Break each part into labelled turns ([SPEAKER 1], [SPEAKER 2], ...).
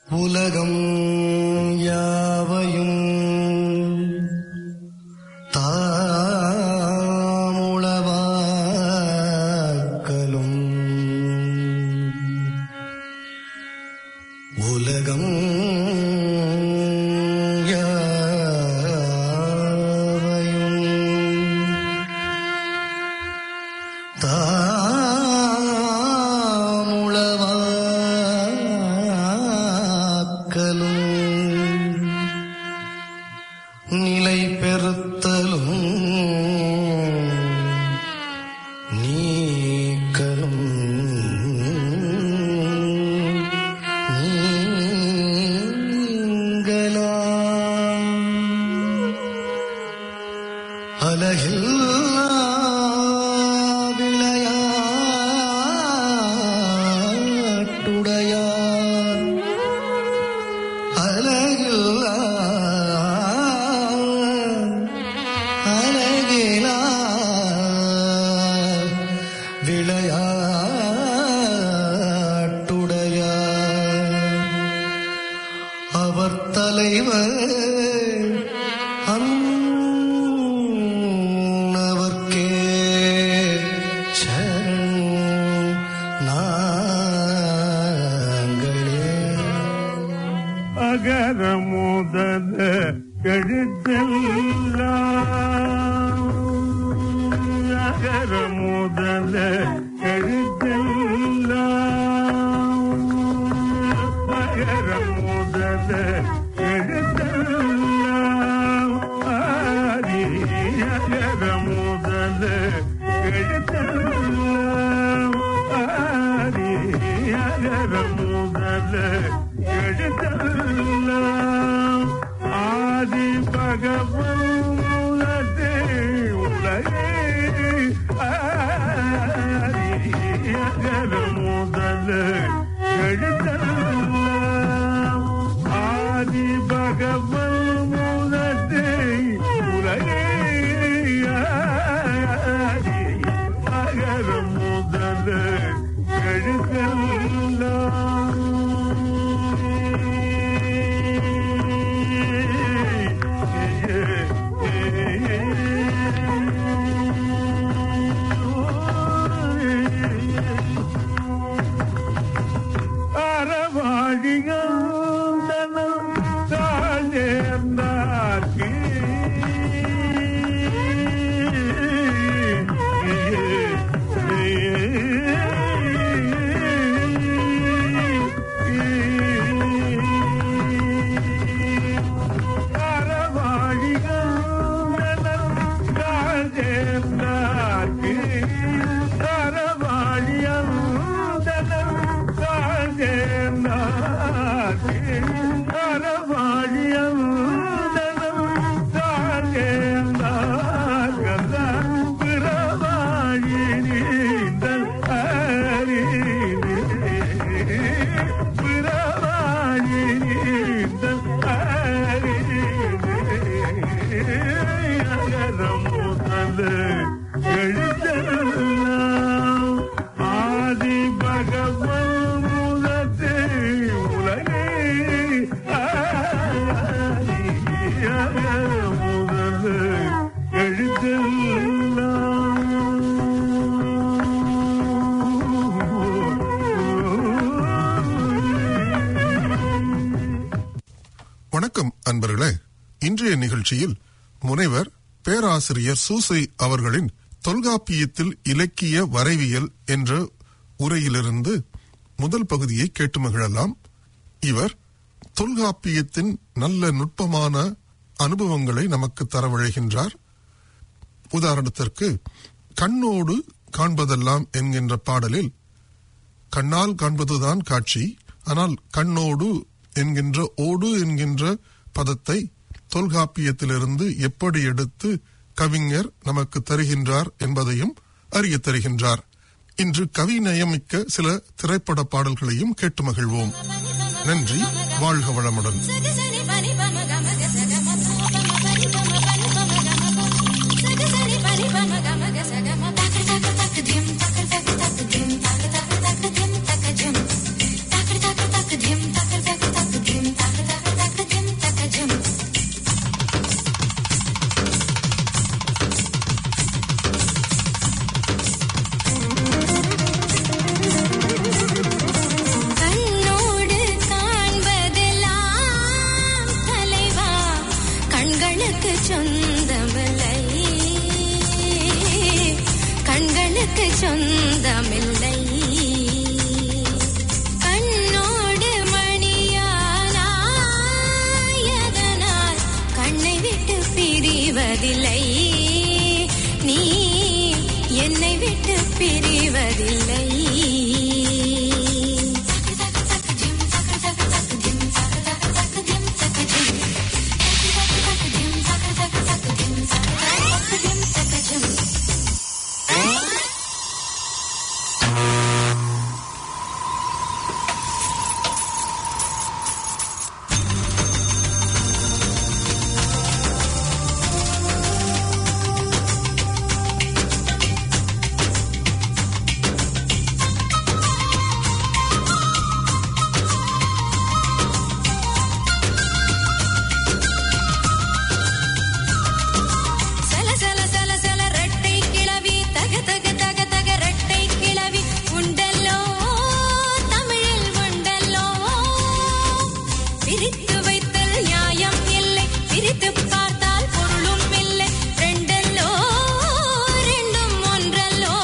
[SPEAKER 1] உலகம் யாவையும் தாமுளவாக்கலும் உலகம் யாவையும் தாமுளவாக்கலும் நிலை பெறுத்தலும் நீக்கலும் நீங்களாம் அலகில்லா விளையாட்டுடையார் அலகில்லா அலகிலா விளையாட்டுடையார் அவர் தலைவர் அன்னவர்க்கே சரண் நாங்களே
[SPEAKER 2] அகர முதல எழுத்தெல்லாம் அகர முதல எழுத்தெல்லாம் அகர முதல எழுத்தெல்லாம் ஆதி அகர முதல எழுத்தெல்லாம் ஆதி அகர முதல எழுத்தெல்லாம் ஆதி பகவன் முதலே உலகே ஆதி அகர முதல எழுத்தெல்லாம் ஆதி பகவன் முதலே உலகே ஆதி அகர முதல அறவாழிகள் தாழ்ந்தார்க்கு எழுதலாம் ஆதி பகவன் முதத்தே உலகே ஆதி முதல் எழுதலாம்
[SPEAKER 3] வணக்கம் அன்பர்களே இன்றைய நிகழ்ச்சியில் முனைவர் பேராசிரியர் சூசை அவர்களின் தொல்காப்பியத்தில் இலக்கிய வரைவியல் என்ற உரையிலிருந்து முதல் பகுதியை கேட்டு மகிழலாம் இவர் தொல்காப்பியத்தின் நல்ல நுட்பமான அனுபவங்களை நமக்கு தரவழைகின்றார் உதாரணத்திற்கு கண்ணோடு காண்பதெல்லாம் என்கின்ற பாடலில் கண்ணால் காண்பதுதான் காட்சி ஆனால் கண்ணோடு என்கின்ற ஓடு என்கின்ற பதத்தை தொல்காப்பியத்திலிருந்து எப்படி எடுத்து கவிஞர் நமக்கு தருகின்றார் என்பதையும் அறிய தருகின்றார் இன்று கவிநயமிக்க சில திரைப்பட பாடல்களையும் கேட்டு மகிழ்வோம் நன்றி வாழ்க வளமுடன்
[SPEAKER 4] சக சனி பனி பம கம க சக ம ப பம பனி பம பனி பம கம ப சக சனி பனி பம கம க சக ம தக தக தக திம் தக தக தக திம் தக தக தக திம் தக ஜம் தக தக தக திம் தக தக தக பிரிவதில்லை நீ என்னை விட்டு பிரிவதில்லை சல சல சல சல ரெட்டை கிளவி தக தக தக தக ரெட்டை கிளவி உண்டல்லோ தமிழில் உண்டல்லோ பிரித்து வைத்தல் நியாயம் இல்லை பிரித்து பார்த்தால் பொருளும் இல்லை ரெண்டல்லோ ரெண்டும் ஒன்றல்லோ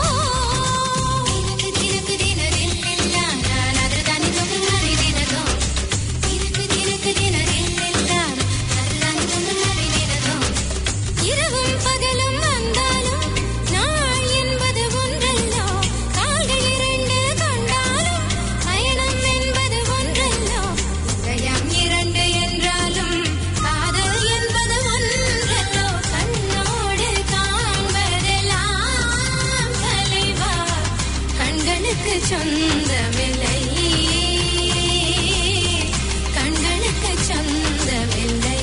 [SPEAKER 4] தினக்கு தினரில்லா நான் அதுதான் தொகுமாறி தினதோ தினக்கு தினக்கு தினரில்லா அதுதான் தொகுமாறி தினதோ இரவும் பகலும் வந்தாலும் நாள் என்பது ஒன்றல்லோ கால்கள் இரண்டு கொண்டாலும் பயணம் என்பது ஒன்றல்லோ இதயம் இரண்டு என்றாலும் காதல் என்பது ஒன்றல்லோ கண்ணோடு காண்பதெல்லாம் தலைவா கண்களுக்கு சொந்தமில்லை கண்களுக்கு சொந்தமில்லை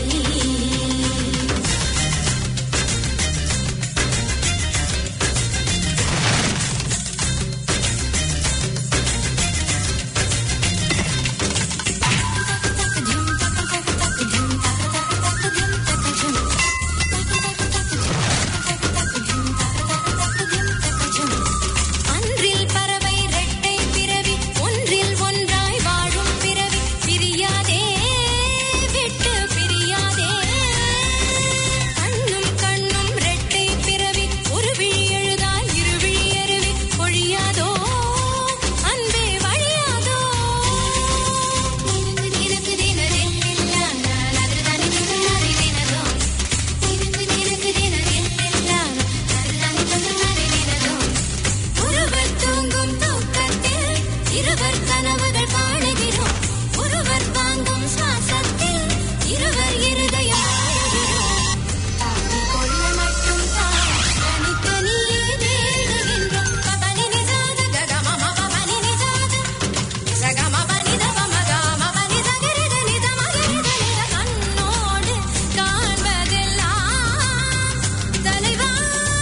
[SPEAKER 4] அன்றில் பறவை ரெட்டை பிறவி ஒன்றில் ஒன்றாய் வாழும் பிறவி பிரியாதே விட்டு பிரியாதே கண்ணும் கண்ணும் ரெட்டை பிறவி ஒரு விழி எழுதாய் இரு விழி அருவி பொழியாதோ அன்பே வழியாதோ தினக்கு தினரில்லா நான் அதுதான் தொகுமாறி தினதோ தினக்கு தினக்கு தினரில்லா அதுதான் தொகுமாறி தினதோ ஒருவர் தூங்கும் தூக்கத்தில் இருவர் கனவுகள் காணுகிறோம் ஒருவர் வாங்கும் சுவாசத்தில் இருவர் இருதயம் வாழுகிறோம் தாங்கிக் கொள்ள மட்டும் தான் தனித்தனியே தேடுகின்றோம் பபனி நிசாத ககமம பபனி நிசாத சகம பனித பமகம பனித கிரித நித மகிரித நித கண்ணோடு காண்பதெல்லாம் தலைவா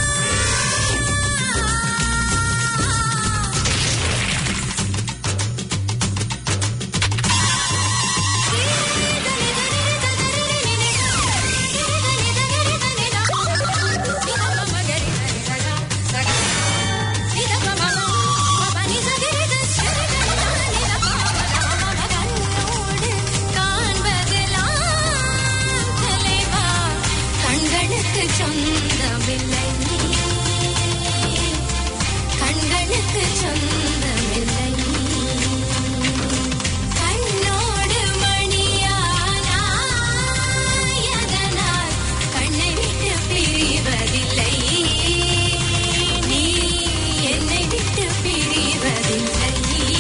[SPEAKER 4] கண்களுக்கு சொந்தமில்லை கண்களுக்கு சொந்தமில்லை கண்ணோடு மணியானாயதனால் கண்ணை விட்டு பிரிவதில்லை நீ என்னை விட்டு பிரிவதில்லை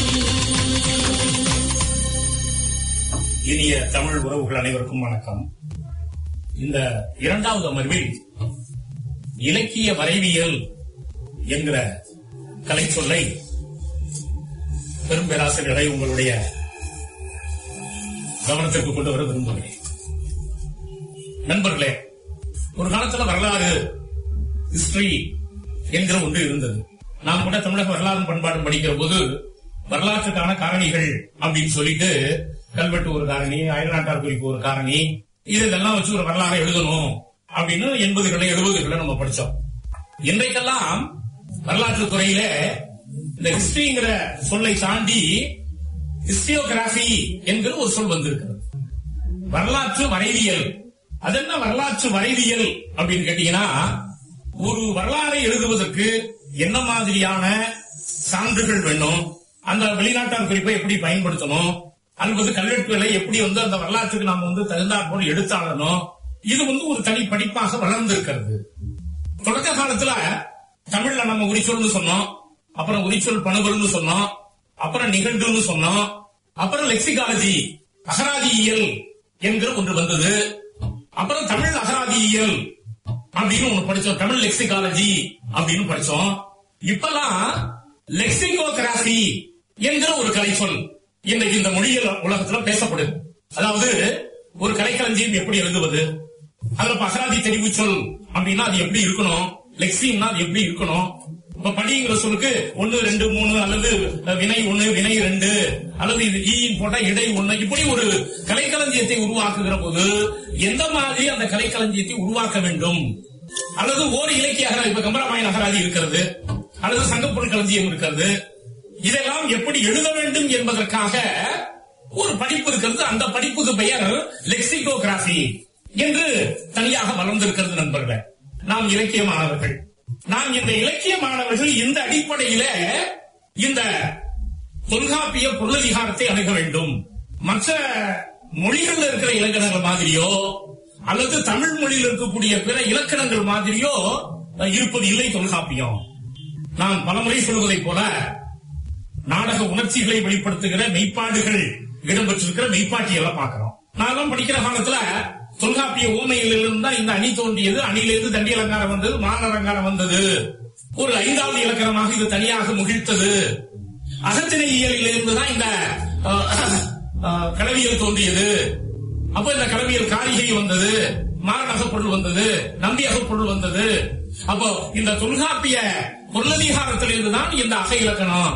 [SPEAKER 5] இனிய தமிழ் உறவுகள் அனைவருக்கும் வணக்கம் இந்த இரண்டாவது அமர்வில் இலக்கிய வரைவியல் என்கிற கலை சொல்லை பெரும் பேராசிரியரை உங்களுடைய கவனத்திற்கு கொண்டு வர விரும்புகிறேன் நண்பர்களே ஒரு காலத்துல வரலாறு ஹிஸ்டரி என்கிற ஒன்று இருந்தது நாம் கூட தமிழக வரலாறு பண்பாடு படிக்கிற போது வரலாற்றுக்கான காரணிகள் அப்படின்னு சொல்லிட்டு கல்வெட்டு ஒரு காரணி அயல்நாட்டார் குறிப்பு ஒரு காரணி இதெல்லாம் வச்சு ஒரு வரலாறை எழுதணும் அப்படின்னு எண்பதுகளை எழுபதுகளை நம்ம படிச்சோம் இன்றைக்கெல்லாம் வரலாற்று துறையில இந்த ஹிஸ்டரிங்கிற சொல்லை தாண்டி ஹிஸ்டியோகிராபி என்கிற ஒரு சொல் வந்திருக்கிறது வரலாற்று வரைவியல் அது என்ன வரலாற்று வரைவியல் அப்படின்னு கேட்டீங்கன்னா ஒரு வரலாறை எழுதுவதற்கு என்ன மாதிரியான சான்றுகள் வேணும் அந்த வெளிநாட்டார் குறிப்பை எப்படி பயன்படுத்தணும் அல்லது கல்வெட்டுகளை எப்படி வந்து அந்த வரலாற்றுக்கு நாம வந்து தகுந்தாற் போல் எடுத்தாளணும் இது வந்து ஒரு தனி படிப்பாக வளர்ந்திருக்கிறது தொடக்க காலத்துல தமிழ்ல நம்ம உரிச்சொல்னு சொன்னோம் அப்புறம் உரிச்சொல் பணுவல்னு சொன்னோம் அப்புறம் நிகழ்வுன்னு சொன்னோம் அப்புறம் லெக்சிகாலஜி அகராதியியல் என்கிற ஒன்று வந்தது அப்புறம் தமிழ் அகராதியியல் அப்படின்னு ஒண்ணு படிச்சோம் தமிழ் லெக்சிகாலஜி அப்படின்னு படிச்சோம் இப்பெல்லாம் லெக்சிகோகிராபி என்கிற ஒரு கலைச்சொல் இன்னைக்கு இந்த மொழியியல் உலகத்துல பேசப்படுது அதாவது ஒரு கலைக்களஞ்சியம் எப்படி எழுதுவது அதுல இப்ப அகராதி தெரிவு சொல் அப்படின்னா அது எப்படி இருக்கணும் லெக்சின்னா அது எப்படி இருக்கணும் இப்ப படிங்கிற சொல்லுக்கு ஒன்னு ரெண்டு மூணு அல்லது வினை ஒன்னு வினை ரெண்டு அல்லது இது ஈயின் போட்டா இடை ஒண்ணு இப்படி ஒரு கலைக்களஞ்சியத்தை உருவாக்குகிற போது எந்த மாதிரி அந்த கலைக்களஞ்சியத்தை உருவாக்க வேண்டும் அல்லது ஓர் இலக்கிய அகராதி இப்ப கம்பராமாயண அகராதி இருக்கிறது அல்லது சங்கப்பொருள் களஞ்சியம் இருக்கிறது இதெல்லாம் எப்படி எழுத வேண்டும் என்பதற்காக ஒரு படிப்பு இருக்கிறது அந்த படிப்புக்கு பெயர் லெக்சிகோகிராபி என்று தனியாக வளர்ந்திருக்கிறது நண்பர்களே நாம் இலக்கிய மாணவர்கள் நாம் இந்த இலக்கிய மாணவர்கள் இந்த அடிப்படையில இந்த தொல்காப்பிய பொருளதிகாரத்தை அணுக வேண்டும் மற்ற மொழிகள்ல இருக்கிற இலக்கணங்கள் மாதிரியோ அல்லது தமிழ் மொழியில் இருக்கக்கூடிய பிற இலக்கணங்கள் மாதிரியோ அஹ், இருப்பது இல்லை தொல்காப்பியம் நான் பலமுறை சொல்வதைப் போல நாடக உணர்ச்சிகளை வெளிப்படுத்துகிற மெய்ப்பாடுகள் இடம்பெற்றிருக்கிற மெய்ப்பாட்டியலை பார்க்கிறோம் நான்லாம் படிக்கிற காலத்துல தொல்காப்பிய ஊமையில் இருந்தா இந்த அணி தோன்றியது அணியிலிருந்து தண்டி அலங்காரம் வந்தது மான அலங்காரம் வந்தது ஒரு ஐந்தாவது இலக்கணமாக இது தனியாக முகிழ்த்தது அகத்திணை இயலில் இருந்துதான் இந்த அஹ், அஹ், களவியல் தோன்றியது அப்ப இந்த களவியல் காரிகை வந்தது மாரணக பொருள் வந்தது நம்பியக பொருள் வந்தது அப்போ இந்த தொல்காப்பிய பொருளதிகாரத்திலிருந்து தான் இந்த அக இலக்கணம்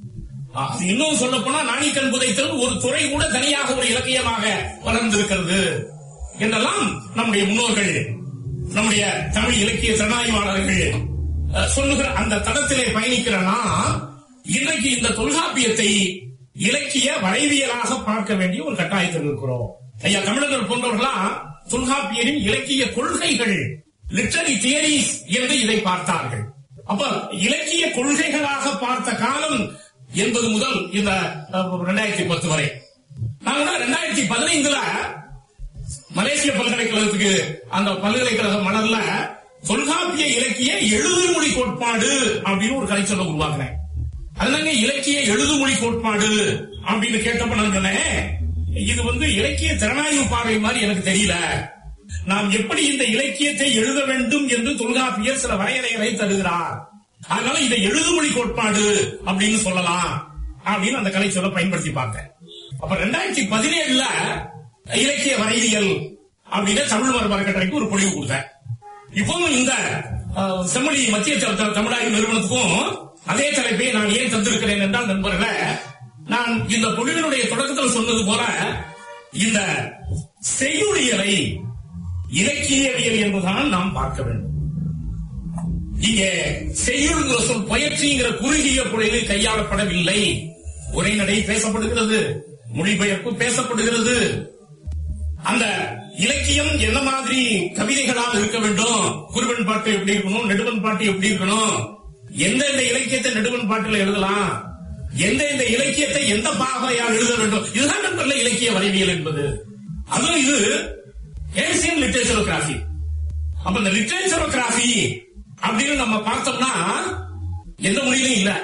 [SPEAKER 5] அது இன்னும் சொல்ல போனா நாணிக்கண் புதைத்தல் ஒரு துறை கூட தனியாக ஒரு இலக்கியமாக வளர்ந்திருக்கிறது என்றெல்லாம் நம்முடைய முன்னோர்கள் நம்முடைய தமிழ் இலக்கிய திறனாய்வாளர்கள் அஹ், சொல்லுகிற அந்த தடத்திலே பயணிக்கிறனா இன்றைக்கு இந்த தொல்காப்பியத்தை இலக்கிய வரைவியலாக பார்க்க வேண்டிய ஒரு கட்டாயத்தில் இருக்கிறோம் ஐயா தமிழர்கள் போன்றவர்களாம் தொல்காப்பியரின் இலக்கிய கொள்கைகள் லிட்டரி தியரிஸ் என்று இதை பார்த்தார்கள் அப்ப இலக்கிய கொள்கைகளாக பார்த்த காலம் என்பது முதல் இந்த ரெண்டாயிரத்தி பத்து வரை நாங்க ரெண்டாயிரத்தி பதினைந்துல மலேசிய பல்கலைக்கழகத்துக்கு அந்த பல்கலைக்கழக மணல்ல தொல்காப்பிய இலக்கிய எழுதுமொழி கோட்பாடு அப்படின்னு ஒரு கலைச்சொல்ல உருவாக்குனேன் அதுதாங்க இலக்கிய எழுதுமொழி கோட்பாடு அப்படின்னு கேட்டப்ப நான் சொன்னேன் இது வந்து இலக்கிய திறனாய்வு பார்வை மாதிரி எனக்கு தெரியல நாம் எப்படி இந்த இலக்கியத்தை எழுத வேண்டும் என்று தொல்காப்பியர் சில வரையறைகளை தருகிறார் அதனால இதை எழுதுமொழி கோட்பாடு அப்படின்னு சொல்லலாம் அப்படின்னு அந்த கலை சொல்ல பயன்படுத்தி பார்த்தேன் அப்ப ரெண்டாயிரத்தி பதினேழுல இலக்கிய வரைவியல் அப்படின்னு தமிழ் மரபு அறக்கட்டளைக்கு ஒரு பொழிவு கொடுத்தேன் இப்பவும் இந்த அஹ், செம்மொழி மத்திய த- த- தமிழாய்வு நிறுவனத்துக்கும் அதே தலைப்பை நான் ஏன் தந்திருக்கிறேன் என்றால் நண்பர்களே நான் இந்த பொழிவினுடைய தொடக்கத்தில் சொன்னது போல இந்த செய்யுளியலை இலக்கியவியல் என்பதுதான் நாம் பார்க்க வேண்டும் இங்கே செய்யுள்ங்கிற சொல் பயிற்சிங்கிற குறுகிய பொழிலில் கையாளப்படவில்லை உரைநடை பேசப்படுகிறது மொழிபெயர்ப்பு பேசப்படுகிறது அந்த இலக்கியம் என்ன மாதிரி கவிதைகளாக இருக்க வேண்டும் குருவன் பாட்டு எப்படி இருக்கணும் நெடுவன் பாட்டு எப்படி இருக்கணும் எந்தெந்த இலக்கியத்தை நெடுவன் பாட்டில் எழுதலாம் எந்தெந்த இலக்கியத்தை எந்த பாகையால் எழுத வேண்டும் இதுதான் நண்பர்களே இலக்கிய வரைவியல் என்பது அதுவும் இது ஏசியன் லிட்டரேச்சரோகிராஃபி அப்ப இந்த லிட்டரேச்சரோகிராஃபி அப்படின்னு நம்ம பார்த்தோம்னா எந்த மொழியிலும் இல்ல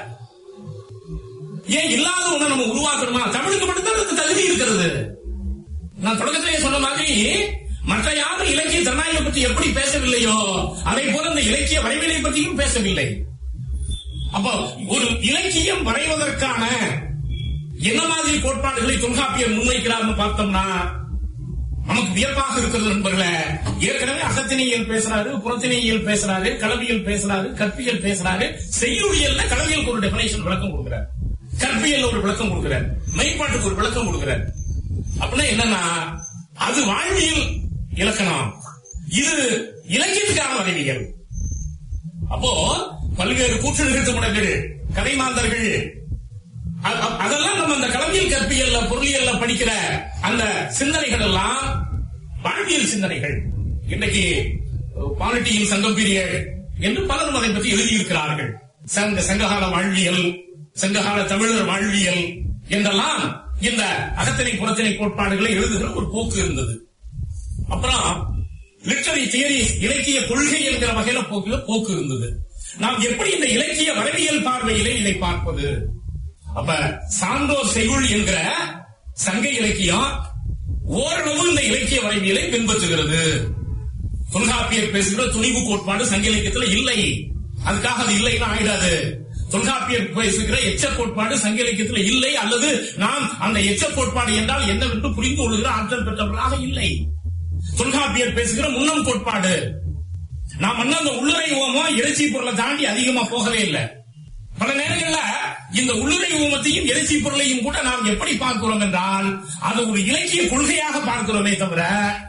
[SPEAKER 5] ஏன் இல்லாத ஒண்ணு நம்ம உருவாக்கணுமா தமிழுக்கு மட்டும்தான் அதுக்கு தகுதி இருக்கிறது நான் தொடக்கத்திலேயே சொன்ன மாதிரி மற்ற யாரும் இலக்கிய திறனாய்வை பற்றி எப்படி பேசவில்லையோ அதை போல இந்த இலக்கிய வரைவிலை பற்றியும் பேசவில்லை அப்போ ஒரு இலக்கியம் வரைவதற்கான என்ன மாதிரி கோட்பாடுகளை தொல்காப்பியர் முன்வைக்கிறார்னு பார்த்தோம்னா நமக்கு வியப்பாக இருக்கிறது நண்பர்களே ஏற்கனவே அகத்தினியல் பேசுறாரு புறத்தினியல் பேசுறாரு களவியல் பேசுறாரு கற்பியல் பேசுறாரு செய்யுளியல்ல களவியலுக்கு ஒரு டெபினேஷன் விளக்கம் கொடுக்கிறார் கற்பியல் ஒரு விளக்கம் கொடுக்கிறார் மெய்ப்பாட்டுக்கு ஒரு விளக்கம் கொடுக்கிறார் அப்படின்னா என்னன்னா அது வாழ்வியல் இலக்கணம் இது இலக்கியத்துக்கான அறிவியல் அப்போ பல்வேறு கூற்று நிகழ்த்து முடங்கள் கலைமாந்தர்கள் அ- அ- அதெல்லாம் நம்ம அந்த களவியல் கற்பியல்ல பொருளியல்ல படிக்கிற அந்த சிந்தனைகள் எல்லாம் வாழ்வியல் சிந்தனைகள் இன்னைக்கு பாலிட்டியின் சங்கம் பீரியட் என்று பலரும் அதை பற்றி எழுதியிருக்கிறார்கள் சங்க சங்ககால வாழ்வியல் சங்ககால தமிழர் வாழ்வியல் என்றெல்லாம் இந்த அகத்திணை புறத்திணை கோட்பாடுகளை எழுதுகிற ஒரு போக்கு இருந்தது அப்புறம் லிட்டரரி தியரி இலக்கிய கொள்கை என்கிற வகையில போக்கு போக்கு இருந்தது நாம் எப்படி இந்த இலக்கிய வரவியல் பார்வையிலே இதை பார்ப்பது அப்ப சான்றோர் செய்யுள் என்கிற சங்க இலக்கியம் ஓரளவு இந்த இலக்கிய வரைவியலை பின்பற்றுகிறது தொல்காப்பியர் பேசுகிற துணிவு கோட்பாடு சங்க இலக்கியத்துல இல்லை அதுக்காக அது இல்லைன்னு ஆயிடாது தொல்காப்பியர் பேசுகிற எச்ச கோட்பாடு சங்க இலக்கியத்துல இல்லை அல்லது நாம் அந்த எச்ச கோட்பாடு என்றால் என்னவென்று புரிந்து கொள்கிற ஆற்றல் பெற்றவர்களாக இல்லை தொல்காப்பியர் பேசுகிற முன்னம் கோட்பாடு நாம் வந்து அந்த உள்ளுரை ஓமம் இறைச்சி பொருளை தாண்டி அதிகமா போகவே இல்லை பல நேரங்கள்ல இந்த உள்ளுரை ஊமத்தையும் இறைச்சி பொருளையும் கூட நாம் எப்படி பார்க்கிறோம் என்றால் அது ஒரு இலக்கிய கொள்கையாக பார்க்கிறோமே தவிர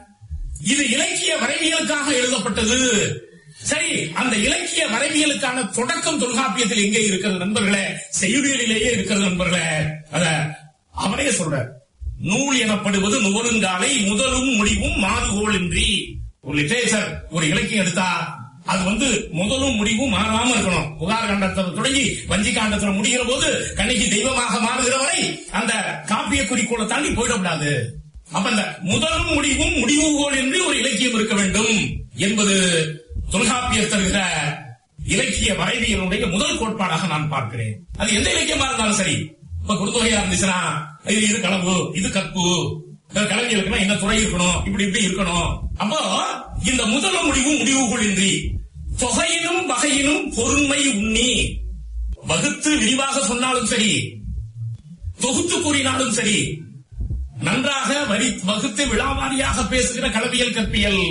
[SPEAKER 5] இது இலக்கிய வரைவியலுக்காக எழுதப்பட்டது சரி அந்த இலக்கிய வரைவியலுக்கான தொடக்கம் தொல்காப்பியத்தில் எங்கே இருக்கிறது நண்பர்களே செய்யுளிலேயே இருக்கிறது நண்பர்களே அத அவரே சொல்றார் நூல் எனப்படுவது நுவலுங்காலை முதலும் முடிவும் மாறுகோளின்றி ஒரு லிட்டரேச்சர் ஒரு இலக்கியம் எடுத்தா அது வந்து முதலும் முடிவும் மாறாம இருக்கணும் புகார் காண்டத்தில் தொடங்கி வஞ்சி காண்டத்தில் முடிகிற போது கண்ணகி தெய்வமாக மாறுகிற வரை அந்த காப்பிய குறிக்கோளை தாண்டி போயிடக்கூடாது அப்ப அந்த முதலும் முடிவும் முடிவுகோல் என்று ஒரு இலக்கியம் இருக்க வேண்டும் என்பது தொல்காப்பியர் தருகிற இலக்கிய வரைவியலுடைய முதல் கோட்பாடாக நான் பார்க்கிறேன் அது எந்த இலக்கியமா இருந்தாலும் சரி இப்ப குருத்தொகையா இருந்துச்சுன்னா இது இது களவு இது கற்பு கலைஞர்களுக்குன்னா என்ன துறை இருக்கணும் இப்படி இப்படி இருக்கணும் அப்போ இந்த முதல் முடிவும் முடிவுகளின்றி தொகையினும் வகையினும் பொறுமை உண்ணி வகுத்து விரிவாக சொன்னாலும் சரி தொகுத்து கூறினாலும் சரி நன்றாக வரி வகுத்து விழாவாரியாக பேசுகிற களவியல் கற்பியல்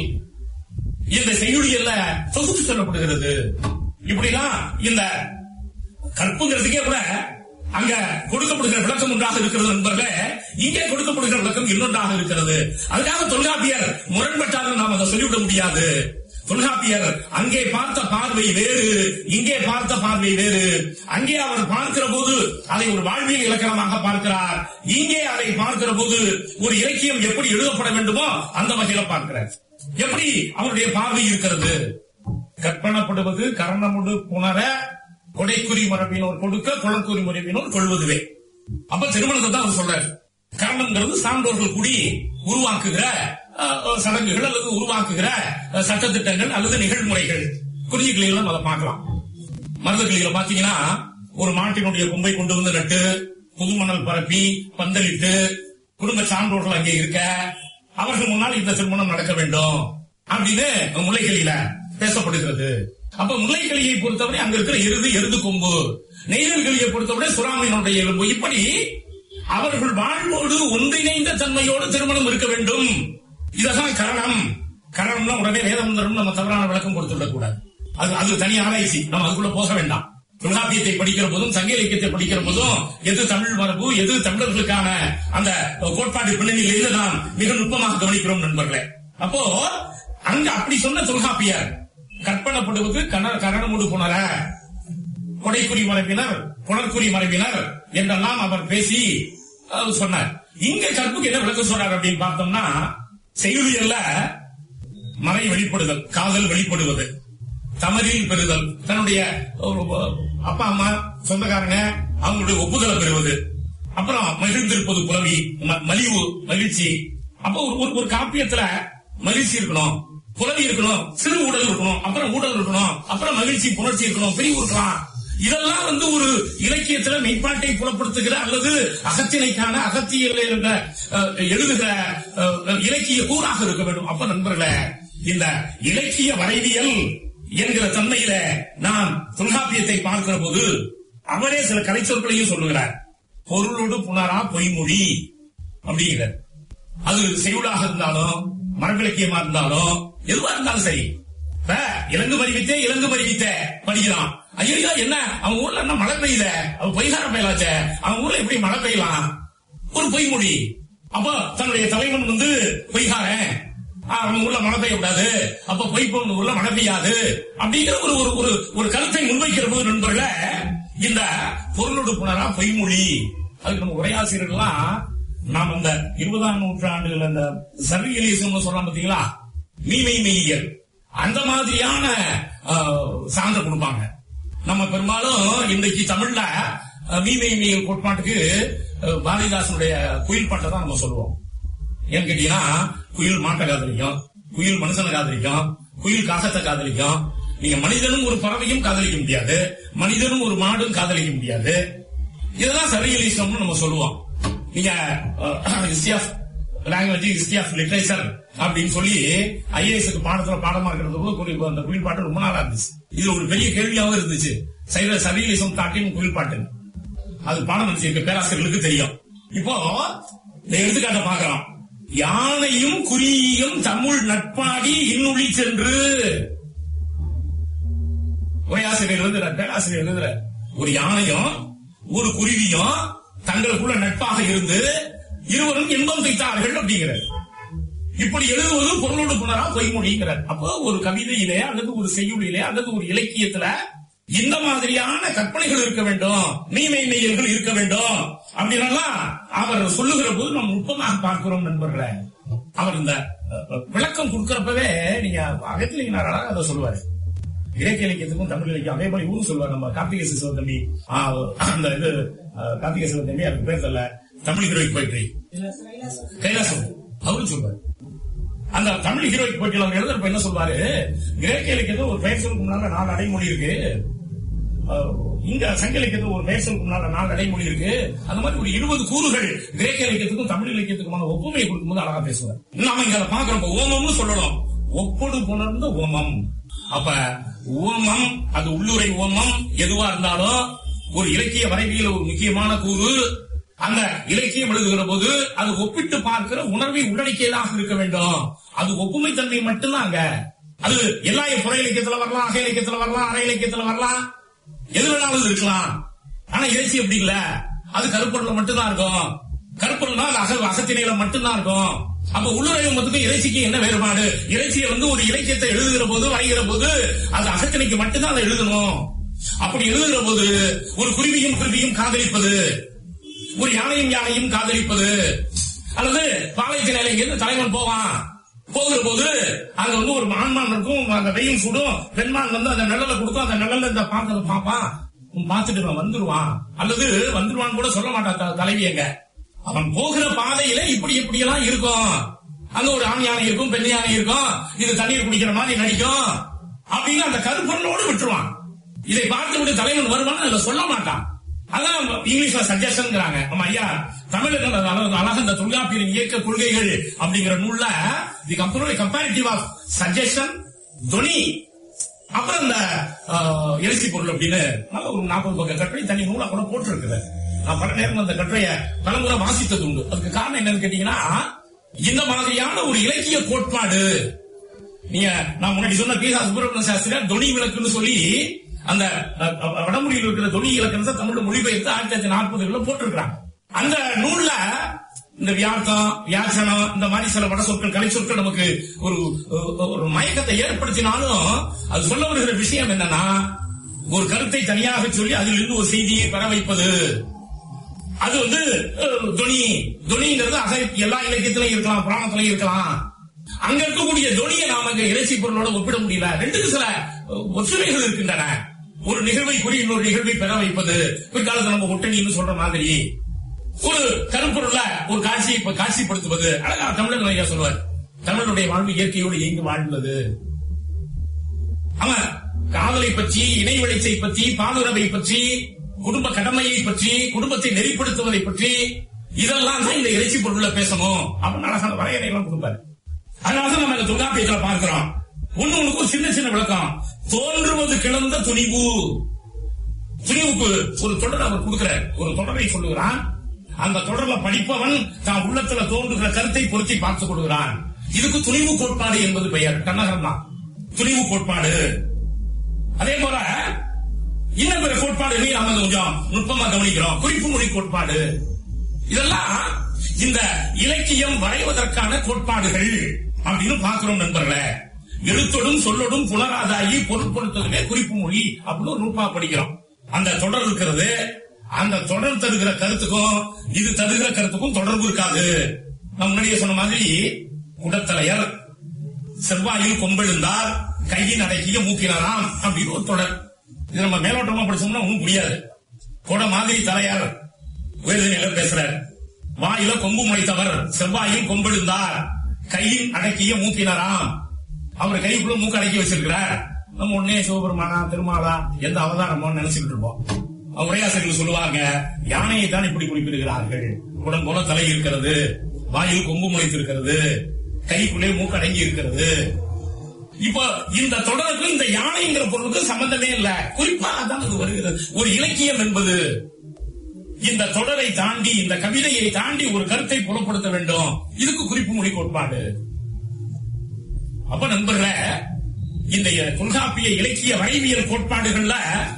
[SPEAKER 5] இந்த செய்யுளியல்ல தொகுத்து சொல்லப்படுகிறது இப்படிதான் இந்த கற்புங்கிறதுக்கே கூட அங்க கொடுக்கப்படுகிற விளக்கம் ஒன்றாக இருக்கிறது நண்பர்களே இங்கே கொடுக்கப்படுகிற விளக்கம் இன்னொன்றாக இருக்கிறது அதுக்காக தொல்காப்பியர் முரண்பட்டாலும் நாம் அதை சொல்லிவிட முடியாது தொல்காப்பியர் அங்கே பார்த்த பார்வை வேறு இங்கே பார்த்த பார்வை வேறு அங்கே அவர் பார்க்கிற போது அதை ஒரு வாழ்வியல் இலக்கணமாக பார்க்கிறார் இங்கே அதை பார்க்கிற போது ஒரு இலக்கியம் எப்படி எழுதப்பட வேண்டுமோ அந்த வகையில பார்க்கிறார் எப்படி அவருடைய பார்வை இருக்கிறது கற்பனப்படுவது கரணமுடு புணர கொடைக்குறி மரபினோர் கொடுக்க குளக்குறி மரபினோர் கொள்வதுவே அப்ப திருமணத்தை தான் அவர் சொல்றாரு கரணம்ங்கிறது சான்றோர்கள் கூடி உருவாக்குகிற அஹ், அஹ், சடங்குகள் அல்லது உருவாக்குகிற அஹ், சட்டத்திட்டங்கள் அல்லது நிகழ்முறைகள் குறிஞ்சிக்கிளையில அதை பார்க்கலாம் மருதக்கிளியில பாத்தீங்கன்னா ஒரு மாட்டினுடைய கொம்பை கொண்டு வந்து நட்டு புதுமணல் பரப்பி பந்தலிட்டு குடும்ப சான்றோர்கள் அங்கே இருக்க அவர்கள் முன்னால் இந்த திருமணம் நடக்க வேண்டும் அப்படின்னு முல்லைக்கிளியில பேசப்படுகிறது அப்ப முல்லைக்கிளியை பொறுத்தவரை அங்க இருக்கிற எருது எருது கொம்பு நெய்தல்களியை பொறுத்தவரை சுறாமீனுடைய எலும்பு இப்படி அவர்கள் வாழ்வோடு ஒன்றிணைந்த தன்மையோடு திருமணம் இருக்க வேண்டும் இததான் கரணம் கரணம்னா உடனே வேதமந்திரம் நம்ம தவறான விளக்கம் கொடுத்து விடக்கூடாது அது அது தனி ஆராய்ச்சி நம்ம அதுக்குள்ள போக வேண்டாம் தொல்காப்பியத்தை படிக்கிற போதும் சங்க இலக்கியத்தை படிக்கிற போதும் எது தமிழ் மரபு எது தமிழர்களுக்கான அந்த கோட்பாட்டு பின்னணியில் இருந்து நாம் மிக நுட்பமாக கவனிக்கிறோம் நண்பர்களே அப்போ அங்க அப்படி சொன்ன தொல்காப்பியர் கற்பனப்படுவது கண கரணமுடு புணர கொடைக்குறி மரபினர் புனர்குறி மரபினர் என்றெல்லாம் அவர் பேசி அஹ், சொன்னார் இங்க கற்புக்கு என்ன விளக்கம் சொன்னார் அப்படின்னு பார்த்தோம்னா செய்யுளியல்ல மறை வெளிப்படுதல் காதல் வெளிப்படுவது தமரில் பெறுதல் தன்னுடைய ஒரு, அஹ், அப்பா அம்மா சொந்தக்காரங்க அவங்களுடைய ஒப்புதலை பெறுவது அப்புறம் மகிழ்ந்திருப்பது புலவி ம- மலிவு மகிழ்ச்சி அப்போ ஒரு ஒரு- ஒரு காப்பியத்துல மகிழ்ச்சி இருக்கணும் புலவி இருக்கணும் சிறு ஊடல் இருக்கணும் அப்புறம் ஊடல் இருக்கணும் அப்புறம் மகிழ்ச்சி புணர்ச்சி இருக்கணும் பிரிவு இருக்கலாம் இதெல்லாம் வந்து ஒரு இலக்கியத்துல மெய்ப்பாட்டை புலப்படுத்துகிற அல்லது அகத்திணைக்கான அகத்தியல் என்ற அஹ், எழுதுகிற அஹ், இலக்கிய கூறாக இருக்க வேண்டும் அப்ப நண்பர்களே இந்த இலக்கிய வரைவியல் என்கிற தன்மையில நாம் தொல்காப்பியத்தை பார்க்கிற போது அவரே சில கலைச்சொற்களையும் சொல்லுகிறார் பொருளோடு புனரா பொய்மொழி அப்படிங்கிறார் அது செய்யுளாக இருந்தாலும் மரபிலக்கியமா இருந்தாலும் எதுவா இருந்தாலும் சரி இப்ப இலங்கு மறிவித்தே இலங்கு மறிவித்த படிக்கிறான் ஐயோ என்ன அவன் ஊர்ல என்ன மழை பெய்யுத அவன் பொய்கார பெயலாச்ச அவன் ஊர்ல எப்படி மழை பெய்யலாம் ஒரு பொய்மொழி அப்ப தன்னுடைய தலைவன் வந்து பொய்காரன் ஆ, அவன் ஊர்ல மழை பெய்யக்கூடாது அப்ப பொய் பொண்ணு ஊர்ல மழை பெய்யாது அப்படிங்கிற ஒரு ஒரு ஒரு ஒரு கருத்தை முன்வைக்கிற போது நண்பர்களே இந்த பொருளோடு புனரா பொய்மொழி அதுக்கு நம்ம உரையாசிரியர்கள்லாம் நாம் அந்த இருபதாம் நூற்றாண்டுகள் அந்த சர்வியலிசம் சொல்றான் பாத்தீங்களா மீமை மெய்யியல் அந்த மாதிரியான ஆ, சான்று கொடுப்பாங்க நம்ம பெரும்பாலும் இன்றைக்கு தமிழ்ல அஹ், மீமை மெய்யியல் கோட்பாட்டுக்கு அஹ், பாரதிதாசனுடைய குயில் பாட்டை தான் நம்ம சொல்லுவோம் ஏன்னு கேட்டீங்கன்னா குயில் மாட்ட காதலிக்கும் குயில் மனுஷனை காதலிக்கும் குயில் காகத்தை காதலிக்கும் நீங்க மனிதனும் ஒரு பறவையும் காதலிக்க முடியாது மனிதனும் ஒரு மாடும் காதலிக்க முடியாது இதெல்லாம் சரியலிசம்னு நம்ம சொல்லுவோம் நீங்க history of language history of literature அப்படின்னு சொல்லி ஐஏஎஸ்க்கு பாடத்துல பாடமா இருக்கிறது கூட குறி- அந்த குயில் பாட்டு ரொம்ப நாளா இருந்துச்சு இது ஒரு பெரிய கேள்வியாவும் இருந்துச்சு சைவ சரியலிசம் தாட்டின் குயில் பாட்டு அது பாடம் நினைச்சிருக்க பேராசிரியர்களுக்கு தெரியும் இப்போ இந்த எடுத்துக்காட்ட பாக்குறோம் யானையும் குறியும் தமிழ் நட்பாடி இன்னுளி சென்று உரையாசிரியர் எழுதுறார் பேராசிரியர் எழுதுறார் ஒரு யானையும் ஒரு குருவியும் தங்களுக்குள்ள நட்பாக இருந்து இருவரும் இன்பம் தைத்தார்கள் அப்படிங்கிறார் இப்படி எழுதுவது பொருளோடு புணரா பொய்மொழிங்கிறார் அப்போ ஒரு கவிதையிலே அல்லது ஒரு செய்யுளிலே அல்லது ஒரு இலக்கியத்துல இந்த மாதிரியான கற்பனைகள் இருக்க வேண்டும் நீமை நெய்யல்கள் இருக்க வேண்டும் அப்படின்னலாம் அவர் சொல்லுகிற போது நம்ம நுட்பமாக பார்க்கிறோம் நண்பர்களே அவர் இந்த அஹ், விளக்கம் கொடுக்கறப்பவே நீங்க அகத்திலிங்கனார் அழகா அதை சொல்லுவாரு கிரேக்க இலக்கியத்துக்கும் தமிழ் இலக்கியம் அதே மாதிரி இவரும் சொல்லுவார் நம்ம கார்த்திகை சிவத்தம்பி அந்த இது அஹ், கார்த்திகை சிவத்தம்பி அதுக்கு பேர் தெரியல தமிழ் ஹீரோயிக் போயிட்ரி கைலாசம் அவரும் சொல்வார் அந்த தமிழ் ஹீரோயிக் போயிட்டு அவங்க எழுதுறப்ப என்ன சொல்வாரு கிரேக்க இலக்கியத்துல ஒரு பெயர் சொல்லுக்கு முன்னால நாலு அடைமொழி இருக்கு அஹ், இங்க சங்க இலக்கியத்துல ஒரு பெயர் சொல்லுக்கு முன்னால நாலு அடைமொழி இருக்கு அந்த மாதிரி ஒரு இருபது கூறுகள் கிரேக்க இலக்கியத்துக்கும் தமிழ் இலக்கியத்துக்குமான ஒப்புமையை கொடுக்கும்போது அழகா பேசுவார் நாம இங்க அதை பாக்குறோம் ஓமம்னு சொல்லணும் ஒப்பொடு புணர்ந்த ஓமம் அப்ப ஓமம் அது உள்ளுரை ஓமம் எதுவா இருந்தாலும் ஒரு இலக்கிய வரைவியல ஒரு முக்கியமான கூறு அந்த இலக்கியம் எழுதுகிற போது அது ஒப்பிட்டு பார்க்கிற உணர்வை உள்ளடக்கியதாக இருக்க வேண்டும் அது ஒப்புமை தன்மை மட்டும்தாங்க அது எல்லா புற இலக்கியத்துல வரலாம் அக இலக்கியத்துல வரலாம் அரை இலக்கியத்துல வரலாம் எது வேணாலும் இருக்கலாம் ஆனா இறைச்சி அப்படி இல்ல அது கருப்பொருள்ல மட்டும்தான் இருக்கும் கருப்பொருள்னா அது அக அகத்திணையில மட்டும்தான் இருக்கும் அப்ப உள்ளுரைவு மொத்தத்துக்கு இறைச்சிக்கு என்ன வேறுபாடு இறைச்சியை வந்து ஒரு இலக்கியத்தை எழுதுகிற போது வரைகிற போது அது அகத்திணைக்கு மட்டும்தான் அதை எழுதணும் அப்படி எழுதுகிற போது ஒரு குருவியும் குருவியும் காதலிப்பது ஒரு யானையும் யானையும் காதலிப்பது அல்லது பாளையத்தினால இருந்து தலைவன் போவான் போகிற போது அங்க வந்து ஒரு ஆண்மான் இருக்கும் அந்த வெயில் சுடும் பெண்மான் வந்து அந்த நிழலை கொடுக்கும் அந்த நிழல்ல இந்த பாக்கிறத பாப்பான் உன் பார்த்துட்டு இவன் வந்துருவான் அல்லது வந்துருவான்னு கூட சொல்ல மாட்டான் த- தலைவி எங்க அவன் போகிற பாதையில இப்படி இப்படி எல்லாம் இருக்கும் அங்க ஒரு ஆண் யானை இருக்கும் பெண் யானை இருக்கும் இது தண்ணீர் குடிக்கிற மாதிரி நடிக்கும் அப்படின்னு அந்த கருப்பொருளோடு விட்டுருவான் இதை பார்த்து விட்டு தலைவன் வருவான்னு அதுல சொல்ல மாட்டான் அதான் இங்கிலீஷ்ல சஜஷன்ங்கிறாங்க நம்ம ஐயா தமிழுக்கு அந்த அளவு அழகா இந்த தொல்காப்பியரின் இயக்க கொள்கைகள் அப்படிங்கிற நூல்ல the company comparative of suggestion துணி அப்புறம் இந்த எழுச்சி பொருள் அப்படின்னு நல்ல ஒரு நாற்பது பக்க கட்டுரை தனி நூலா கூட போட்டிருக்குது நான் பல நேரம் அந்த கட்டுரையை பலமுறை வாசித்தது உண்டு அதுக்கு காரணம் என்னன்னு கேட்டீங்கன்னா இந்த மாதிரியான ஒரு இலக்கிய கோட்பாடு நீங்க நான் முன்னாடி சொன்ன பி சுப்பிரமணிய சாஸ்திரியார் தொனி விளக்குன்னு சொல்லி அந்த அஹ், அஹ், வடமொழியில் இருக்கிற தொனி இலக்கணத்தை தமிழ்ல மொழிபெயர்த்து ஆயிரத்தி தொள்ளாயிரத்தி நாற்பதுல போட்டிருக்கிறாங்க அந்த நூல்ல இந்த வியார்த்தம் வியாசனம் இந்த மாதிரி சில வட சொற்கள் கலை சொற்கள் நமக்கு ஒரு ஒரு- ஒரு மயக்கத்தை ஏற்படுத்தினாலும் அது சொல்ல வருகிற விஷயம் என்னன்னா ஒரு கருத்தை தனியாக சொல்லி அதிலிருந்து ஒரு செய்தியை பெற வைப்பது அது வந்து அஹ், துணி துணிங்கிறது அக எல்லா இலக்கியத்திலையும் இருக்கலாம் புராணத்திலையும் இருக்கலாம் அங்க இருக்கக்கூடிய துணியை நாம இங்க இறைச்சி பொருளோட ஒப்பிட முடியல ரெண்டுக்கு சில அஹ், ஒற்றுமைகள் இருக்கின்றன ஒரு நிகழ்வை கூறி இன்னொரு நிகழ்வை பெற வைப்பது பிற்காலத்துல நம்ம ஒட்டணின்னு சொல்ற மாதிரி ஒரு கருப்பொருள ஒரு காட்சியை இப்ப காட்சிப்படுத்துவது அழகா தமிழர் ஐயா சொல்வார் தமிழனுடைய வாழ்வு இயற்கையோடு இயங்கி வாழ்ந்தது அவன் காதலை பற்றி இணை விளைச்சை பற்றி பாதுகாப்பை பற்றி குடும்ப கடமையை பற்றி குடும்பத்தை நெறிப்படுத்துவதை பற்றி இதெல்லாம் தான் இந்த இறைச்சி பொருள்ல பேசணும் அப்படின்னு அழகான வரையறை எல்லாம் கொடுப்பாரு அதனாலதான் நம்ம இந்த தொல்காப்பியத்துல பார்க்கிறோம் ஒண்ணு ஒண்ணுக்கு ஒரு சின்ன சின்ன விளக்கம் தோன்றுவது கிளந்த துணிவு துணிவுக்கு ஒரு தொடர் அவர் கொடுக்கிறார் ஒரு தொடரை சொல்லுகிறான் அந்த தொடர்ல படிப்பவன் தான் உள்ளத்துல தோன்றுகிற கருத்தை பொருத்தி பார்த்துக் கொள்கிறான் இதுக்கு துணிவு கோட்பாடு என்பது பெயர் கண்ணகரம் தான் துணிவு கோட்பாடு அதே போல இன்னும் பிற கோட்பாடுகளையும் நாம கொஞ்சம் நுட்பமா கவனிக்கிறோம் குறிப்பு மொழி கோட்பாடு இதெல்லாம் இந்த இலக்கியம் வரைவதற்கான கோட்பாடுகள் அப்படின்னு பார்க்கிறோம் நண்பர்களே எழுத்தொடும் சொல்லொடும் புலராதாயி பொருட்படுத்துவதே குறிப்பு மொழி அப்படின்னு ஒரு நூற்பா படிக்கிறோம் அந்த தொடர் இருக்கிறது அந்த தொடர் தருகிற கருத்துக்கும் இது தருகிற கருத்துக்கும் தொடர்பு இருக்காது நான் முன்னாடியே சொன்ன மாதிரி குடத்தலையர் செவ்வாயில் கொம்பெழுந்தார் கையின் அடக்கிய மூக்கினாராம் அப்படின்னு ஒரு தொடர் இது நம்ம மேலோட்டமா படிச்சோம்னா ஒண்ணும் புரியாது கொட மாதிரி தலையார் உயர்நிலை பேசுறார் வாயில கொம்பு முளைத்தவர் செவ்வாயில் கொம்பெழுந்தார் கையில் அடக்கிய மூக்கினராம் அவர் கைக்குள்ள மூக்கு அடக்கி வச்சிருக்கிறார் நம்ம உடனே சிவபெருமானா திருமாலா எந்த அவதாரமோ நினைச்சுக்கிட்டு இருப்போம் உரையாசிரியர்கள் சொல்லுவாங்க யானையை தான் இப்படி குறிப்பிடுகிறார்கள் உடன் போல தலை இருக்கிறது வாயில் கொம்பு முளைத்திருக்கிறது கைக்குள்ளே மூக்கு அடங்கி இருக்கிறது இப்ப இந்த தொடருக்கு இந்த யானைங்கிற பொருளுக்கு சம்பந்தமே இல்ல குறிப்பாக தான் அது வருகிறது ஒரு இலக்கியம் என்பது இந்த தொடரை தாண்டி இந்த கவிதையை தாண்டி ஒரு கருத்தை புலப்படுத்த வேண்டும் இதுக்கு குறிப்பு மொழி கோட்பாடு அப்ப நண்பர்களே இந்த தொல்காப்பிய இலக்கிய வரைவியல் கோட்பாடுகள்ல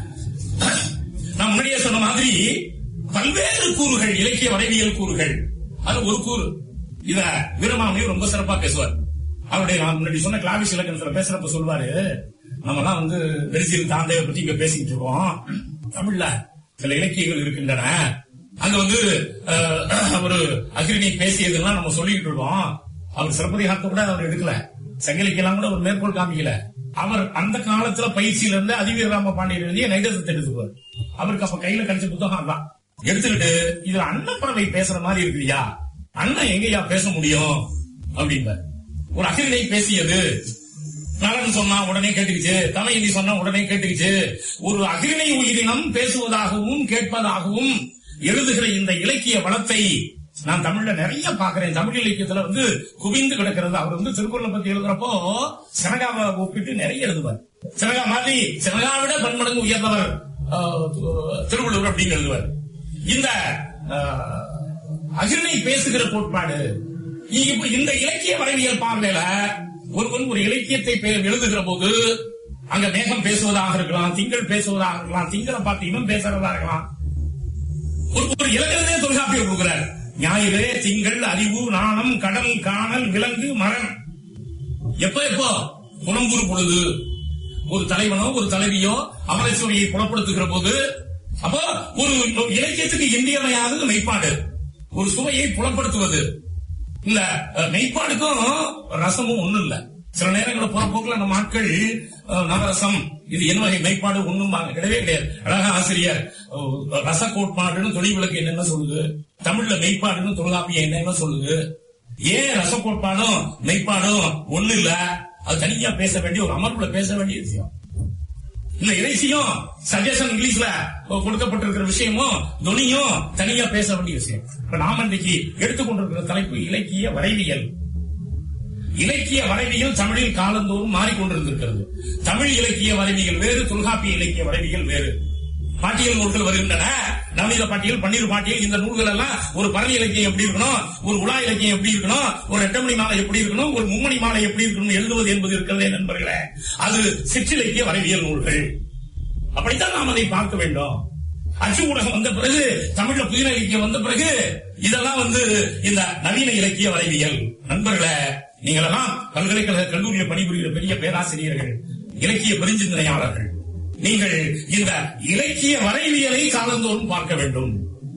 [SPEAKER 5] நான் முன்னாடியே சொன்ன மாதிரி பல்வேறு கூறுகள் இலக்கிய வரைவியல் கூறுகள் அது ஒரு கூறு இத வீரமாமணி ரொம்ப சிறப்பா பேசுவார் அவருடைய நான் முன்னாடி சொன்ன கிளாவிஸ் இலக்கணத்துல பேசுறப்ப சொல்வாரு நம்ம எல்லாம் வந்து வெரிசியல் தாந்தைய பத்தி இங்க பேசிட்டு இருக்கோம் தமிழ்ல சில இலக்கியங்கள் இருக்கின்றன அங்க வந்து அஹ், ஒரு அகிரிணி பேசியதெல்லாம் நம்ம சொல்லிட்டு இருக்கோம் அவர் சிறப்பதிகாரத்தை கூட அவர் எடுக்கல சங்கலிக்கெல்லாம் கூட ஒரு மேற்கோள் காமிக்கல அவர் அந்த காலத்துல பயிற்சியில இருந்து அதிவீரராம பாண்டியன் எழுதிய நைதத்தை எடுத்துக்குவார் அவருக்கு அப்ப கையில கிடைச்ச புத்தகம் தான் எடுத்துக்கிட்டு இதுல அன்னப்பறவை பேசுற மாதிரி இருக்குல்லையா அண்ணன் எங்கயா பேச முடியும் அப்படின்பார் ஒரு அகிரிணை பேசியது நலன் சொன்னா உடனே கேட்டுக்கிச்சு தமையந்தி சொன்னா உடனே கேட்டுக்கிச்சு ஒரு அகிரிணை உயிரினம் பேசுவதாகவும் கேட்பதாகவும் எழுதுகிற இந்த இலக்கிய வளத்தை நான் தமிழ்ல நிறைய பாக்குறேன் தமிழ் இலக்கியத்துல வந்து குவிந்து கிடக்கிறது அவர் வந்து திருக்குறளை பத்தி எழுதுறப்போ சிறகாவை ஒப்பிட்டு நிறைய எழுதுவார் சிறகா மாதிரி சிறகாவிட பன்மடங்கு உயர்ந்தவர் ஆஹ், திருவள்ளுவர் அப்படின்னு எழுதுவார் இந்த ஆஹ், அகிர்ணை பேசுகிற கோட்பாடு இப்ப இந்த இலக்கிய வரைவியல் பார்வையில ஒருவன் ஒரு இலக்கியத்தை பே- எழுதுகிற போது அங்க மேகம் பேசுவதாக இருக்கலாம் திங்கள் பேசுவதாக இருக்கலாம் திங்களை பார்த்து இவன் பேசுறதா இருக்கலாம் ஒரு ஒரு இலக்கணமே தொல்காப்பியர் கொடுக்கிறார் ஞாயிறு திங்கள் அறிவு நாணம் கடல் காணல் விலங்கு மரம் எப்ப எப்போ புலம்புறு பொழுது ஒரு தலைவனோ ஒரு தலைவியோ அமரச்சுவையை புலப்படுத்துகிற போது அப்போ ஒரு இலக்கியத்துக்கு இன்றியமையாதது மெய்ப்பாடு ஒரு சுவையை புலப்படுத்துவது இந்த அஹ், மெய்ப்பாடுக்கும் ரசமும் ஒண்ணும் இல்ல சில நேரங்களில் போற போக்குல நம்ம ஆட்கள் அஹ், நவரசம் இது என்ன வகை மெய்ப்பாடு ஒண்ணும் கிடையவே கிடையாது அழகா ஆசிரியர் அஹ், ரச கோட்பாடுன்னு தொழில் விளக்கு என்னென்ன சொல்லுது தமிழ்ல மெய்ப்பாடுன்னு தொல்காப்பியம் என்னென்ன சொல்லுது ஏன் ரச கோட்பாடும் மெய்ப்பாடும் ஒண்ணு இல்ல அது தனியா பேச வேண்டிய ஒரு அமர்வுல பேச வேண்டிய விஷயம் இந்த இறைச்சியும் சஜஷன் இங்கிலீஷ்ல கொடுக்கப்பட்டிருக்கிற விஷயமும் துணியும் தனியா பேச வேண்டிய விஷயம் இப்ப நாம இன்றைக்கு எடுத்துக்கொண்டிருக்கிற தலைப்பு இலக்கிய வரைவியல் இலக்கிய வரைவியல் தமிழில் காலந்தோறும் மாறிக்கொண்டிருந்திருக்கிறது தமிழ் இலக்கிய வரைவியல் வேறு தொல்காப்பிய இலக்கிய வரைவியல் வேறு பாட்டியல் நூல்கள் வருகின்றன நவநீத பாட்டியல் பன்னீர் பாட்டியல் இந்த நூல்கள் எல்லாம் ஒரு பரணி இலக்கியம் எப்படி இருக்கணும் ஒரு உலா இலக்கியம் எப்படி இருக்கணும் ஒரு எட்டமணி மாலை எப்படி இருக்கணும் ஒரு மும்மணி மாலை எப்படி இருக்கணும் எழுதுவது என்பது இருக்கிறதே நண்பர்களே அது சிற்றிலக்கிய வரைவியல் நூல்கள் அப்படித்தான் நாம் அதை பார்க்க வேண்டும் அச்சு ஊடகம் வந்த பிறகு தமிழ்ல புதின இலக்கியம் வந்த பிறகு இதெல்லாம் வந்து இந்த நவீன இலக்கிய வரைவியல் நண்பர்களே நீங்களெல்லாம் பல்கலைக்கழக கல்லூரியில் பணிபுரிகிற பெரிய பேராசிரியர்கள் இலக்கிய பெருஞ்சிந்தனையாளர்கள் நீங்கள் இந்த இலக்கிய வரைவியலை காலந்தோறும் பார்க்க வேண்டும்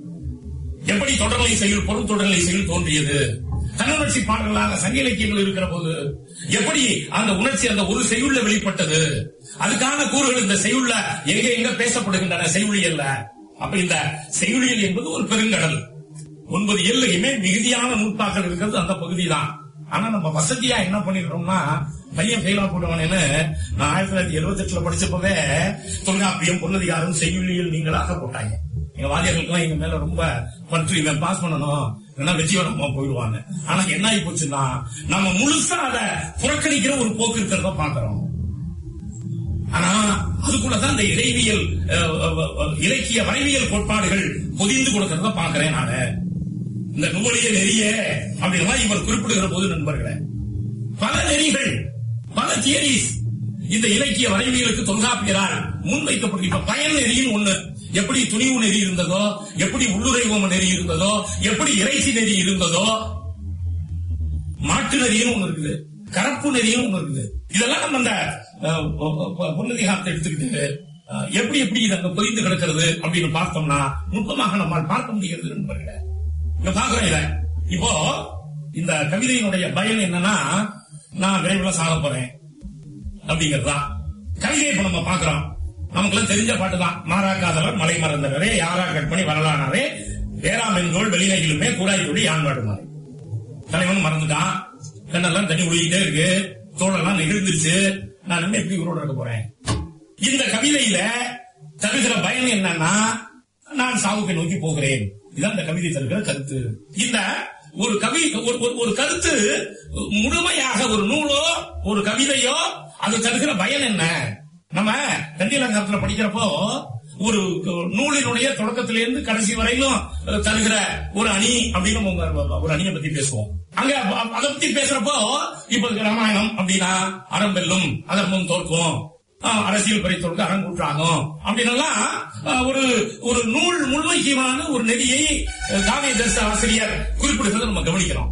[SPEAKER 5] எப்படி தொடர்நிலை செயல் பொருள் தொடர்நிலை செயல் தோன்றியது தன்னுணர்ச்சி பாடல்களாக சங்க இலக்கியங்கள் இருக்கிற போது எப்படி அந்த உணர்ச்சி அந்த ஒரு செய்யுள்ள வெளிப்பட்டது அதுக்கான கூறுகள் இந்த செய்யுள்ள எங்க எங்க பேசப்படுகின்றன செய்யுளியல்ல அப்ப இந்த செய்யுளியல் என்பது ஒரு பெருங்கடல் ஒன்பது எல்லையுமே மிகுதியான நூற்பாக்கள் இருக்கிறது அந்த பகுதி தான் ஆனா நம்ம வசதியா என்ன பண்ணிடுறோம்னா பையன் ஃபெயிலா போடுவானேன்னு நான் ஆயிரத்தி தொள்ளாயிரத்தி எழுபத்தி எட்டுல படிச்சப்பவே தொல்காப்பியம் பொருளதிகாரம் செய்யுளியல் நீங்களாக போட்டாங்க எங்க வாதியர்களுக்கெல்லாம் எங்க மேல ரொம்ப பற்று இவன் பாஸ் பண்ணணும் இல்லைன்னா வெற்றிகரமா போயிடுவாங்க ஆனா என்ன ஆகி போச்சுன்னா நம்ம முழுசா அதை புறக்கணிக்கிற ஒரு போக்கு இருக்கிறத பாக்குறோம் ஆனா அதுக்குள்ளதான் இந்த இறைவியல் அஹ், அஹ், அஹ், இலக்கிய வரைவியல் கோட்பாடுகள் பொதிந்து கொடுக்கறத பாக்குறேன் நானு இந்த நுவலிய நெறிய அப்படின்னா இவர் குறிப்பிடுகிற போது நண்பர்களே பல நெறிகள் பல தியரிஸ் இந்த இலக்கிய வரைவியலுக்கு தொல்காப்பியரால் முன்வைக்கப்பட்டு இப்ப பயன் நெறின்னு ஒண்ணு எப்படி துணிவு நெறி இருந்ததோ எப்படி உள்ளுரைவோம நெறி இருந்ததோ எப்படி இறைச்சி நெறி இருந்ததோ மாட்டு நெறியும் ஒண்ணு இருக்குது கரப்பு நெறியும் ஒண்ணு இருக்குது இதெல்லாம் நம்ம அந்த அஹ், பொ- பொன்னதிகாரத்தை எடுத்துக்கிட்டு அஹ், எப்படி எப்படி இது அங்க பொதிந்து கிடக்கிறது அப்படின்னு பார்த்தோம்னா நுட்பமாக நம்மால் பார்க்க முடிகிறது நண்பர்களே இங்க பாக்குறோம் இத இப்போ இந்த கவிதையினுடைய பயன் என்னன்னா நான் விரைவில் சாக போறேன் அப்படிங்கறதுதான் கவிதை இப்ப நம்ம பாக்குறோம் நமக்குலாம் தெரிஞ்ச பாட்டு தான் மாறாக்காதவர் மலை மறந்தவரே யாரா கற்பனை வரலானாரே வேறாம் என்கோள் வெளிநகிலுமே கூடாய் துடி யான் வாடுமாறு தலைவன் மறந்துட்டான் கண்ணெல்லாம் தண்ணி ஒழுகிட்டே இருக்கு தோளெல்லாம் நெகிழ்ந்துருச்சு நான் இனிமே எப்படி உயிரோட இருக்க போறேன் இந்த கவிதையில தருகிற பயன் என்னன்னா நான் சாவுக்கை நோக்கி போகிறேன் இதான் இந்த கவிதை தருகிற கருத்து இந்த ஒரு கவி ஒரு ஒரு- ஒரு கருத்து முழுமையாக ஒரு நூலோ ஒரு கவிதையோ அது தருகிற பயன் என்ன நம்ம கண்டிலங்கரத்துல படிக்கிறப்போ ஒரு நூலினுடைய தொடக்கத்திலிருந்து கடைசி வரையிலும் தருகிற ஒரு அணி அப்படின்னு உங்க- ஒரு அணியை பத்தி பேசுவோம் அங்க அ- அதை பத்தி பேசுறப்போ இப்ப ராமாயணம் அப்படின்னா அறம்பெல்லும் அதர்மம் தோற்கும் ஆஹ், அரசியல் பறித்தோருக்கு அரங்கூற்றாகும் அப்படின்னு ஒரு ஒரு நூல் முழுமைக்குமான ஒரு நெறியை அஹ், காவிய தேச ஆசிரியர் குறிப்பிடுகிறத நம்ம கவனிக்கிறோம்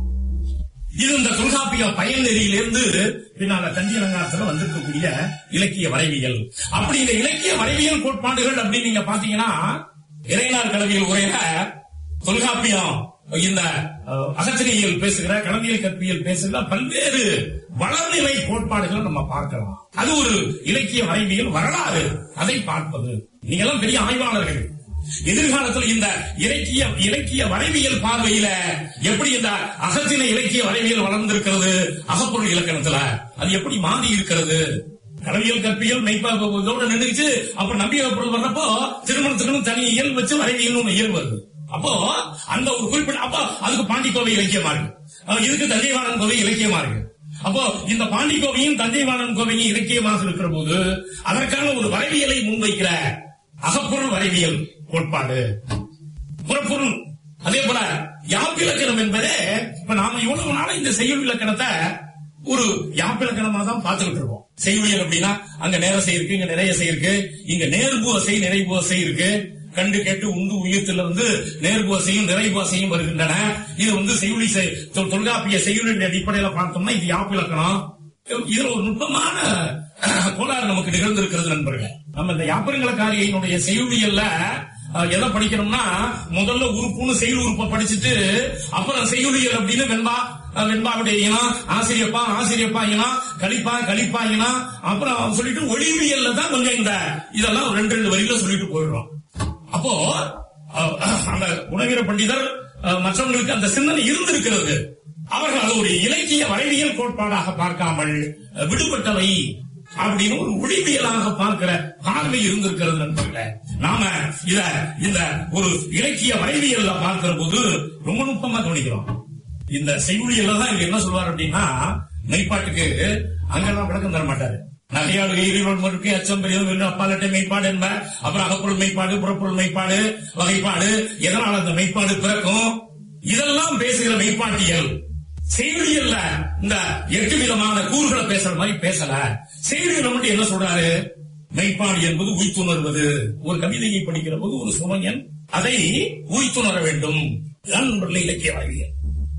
[SPEAKER 5] இது இந்த தொல்காப்பிய பயன் நெறியிலிருந்து பின்னால தண்டி அலங்காரத்துல வந்திருக்கக்கூடிய இலக்கிய வரைவியல் அப்படி இந்த இலக்கிய வரைவியல் கோட்பாடுகள் அப்படின்னு நீங்க பாத்தீங்கன்னா இறைநாள் கல்வியில் உரையில தொல்காப்பியம் இந்த அஹ், அகத்திரியல் பேசுகிற களவியல் கற்பியல் பேசுகிற பல்வேறு வளர்நிலை கோட்பாடுகளை நம்ம பார்க்கலாம் அது ஒரு இலக்கிய வரைவியல் வரலாறு அதை பார்ப்பது நீங்க எல்லாம் பெரிய ஆய்வாளர்கள் எதிர்காலத்தில் இந்த இலக்கிய இலக்கிய வரைவியல் பார்வையில எப்படி இந்த அகத்தின இலக்கிய வரைவியல் வளர்ந்திருக்கிறது அகப்பொருள் இலக்கணத்துல அது எப்படி மாறி இருக்கிறது கலவியல் கற்பியல் மெய்ப்பா இதோட நின்றுச்சு அப்புறம் நம்பிக்கை பொருள் வர்றப்போ திருமணத்துக்குன்னு தனி இயல் வச்சு வரைவியல் ஒண்ணு இயல் வருது அப்போ அந்த ஒரு குறிப்பிட்ட அப்போ அதுக்கு பாண்டிக்கோவை இலக்கியமா இருக்கு அஹ் இதுக்கு தந்தைவாளன் கோவை இலக்கியமா இருக்கு அப்போ இந்த பாண்டிக்கோவையும் தந்தைவாளன் கோவையும் இலக்கியமாக இருக்கிற போது அதற்கான ஒரு வரைவியலை முன்வைக்கிற அகப்பொருள் வரைவியல் கோட்பாடு புறப்பொருள் அதே போல யாப்பிலக்கணம் என்பதே இப்ப நாம இவ்வளவு நாளா இந்த செய்யுள் இலக்கணத்தை ஒரு யாப்பிலக்கணமா தான் பார்த்துக்கிட்டு இருக்கோம் செய்யுளியல் அப்படின்னா அங்க நேரசை இருக்கு இங்க நிறைய செய் இருக்கு இங்க நேர்பு அசை நிறைவு அசை இருக்கு கண்டு கேட்டு உண்டு உயிர்த்துல வந்து நேர்பு அசையும் நிறைவு அசையும் வருகின்றன இது வந்து செய்யுளி செய்- தொ- தொல்காப்பிய செய்யுளின் அடிப்படையில பார்த்தோம்னா இது யாப்பிலக்கணம் இதுல ஒரு நுட்பமான அஹ், கோளாறு நமக்கு நிகழ்ந்திருக்கிறது நண்பர்களே நம்ம இந்த யாப்பரங்களக்காரியினுடைய செய்யுளியல்ல அஹ், எதை படிக்கிறோம்னா முதல்ல உறுப்புன்னு செயல் உறுப்பை படிச்சுட்டு அப்புறம் செய்யுளியல் அப்படின்னு வெண்பா அஹ், வெண்பாவுடைய இனம் ஆசிரியப்பா ஆசிரியப்பா இனம் கலிப்பா கலிப்பா இனம் அப்புறம் சொல்லிட்டு ஒளிவியல்ல தான் கொஞ்சம் இந்த இதெல்லாம் ஒரு ரெண்டு ரெண்டு வரியில சொல்லிட்டு போயிடுறோம் அப்போ அஹ், அந்த உணவீர பண்டிதர் அஹ், மற்றவங்களுக்கு அந்த சிந்தனை இருந்திருக்கிறது அவர்கள் அது ஒரு இலக்கிய வரைவியல் கோட்பாடாக பார்க்காமல் அஹ், விடுபட்டவை அப்படின்னு ஒரு ஒளிவியலாக பார்க்கிற பார்வை இருந்திருக்கிறது நண்பர்களே நாம இத இந்த ஒரு இலக்கிய வரைவியல்ல பார்க்கிற போது ரொம்ப நுட்பமா கவனிக்கிறோம் இந்த செய்யுளியல்ல தான் இவர் என்ன சொல்வார் அப்படின்னா மெய்ப்பாட்டுக்கு அங்கெல்லாம் விளக்கம் தர மாட்டாரு நகையாளுகை இறைவன் முறுக்கு அச்சம் பெரியது அப்பாலட்டை மெய்ப்பாடு என்ப அப்புறம் அகப்பொருள் மெய்ப்பாடு புறப்பொருள் மெய்ப்பாடு வகைப்பாடு எதனால் அந்த மெய்ப்பாடு பிறக்கும் இதெல்லாம் பேசுகிற மெய்ப்பாட்டியல் செய்தியல்ல இந்த எட்டு விதமான கூறுகளை பேசுற மாதிரி பேசல செய்தியில மட்டும் என்ன சொல்றாரு மெய்ப்பாடு என்பது உய்த்துணர்வது ஒரு கவிதையை படிக்கிற போது ஒரு சுமையன் அதை உய்த்துணர வேண்டும் இதுதான் நண்பர்களே இலக்கிய வாழ்வியல்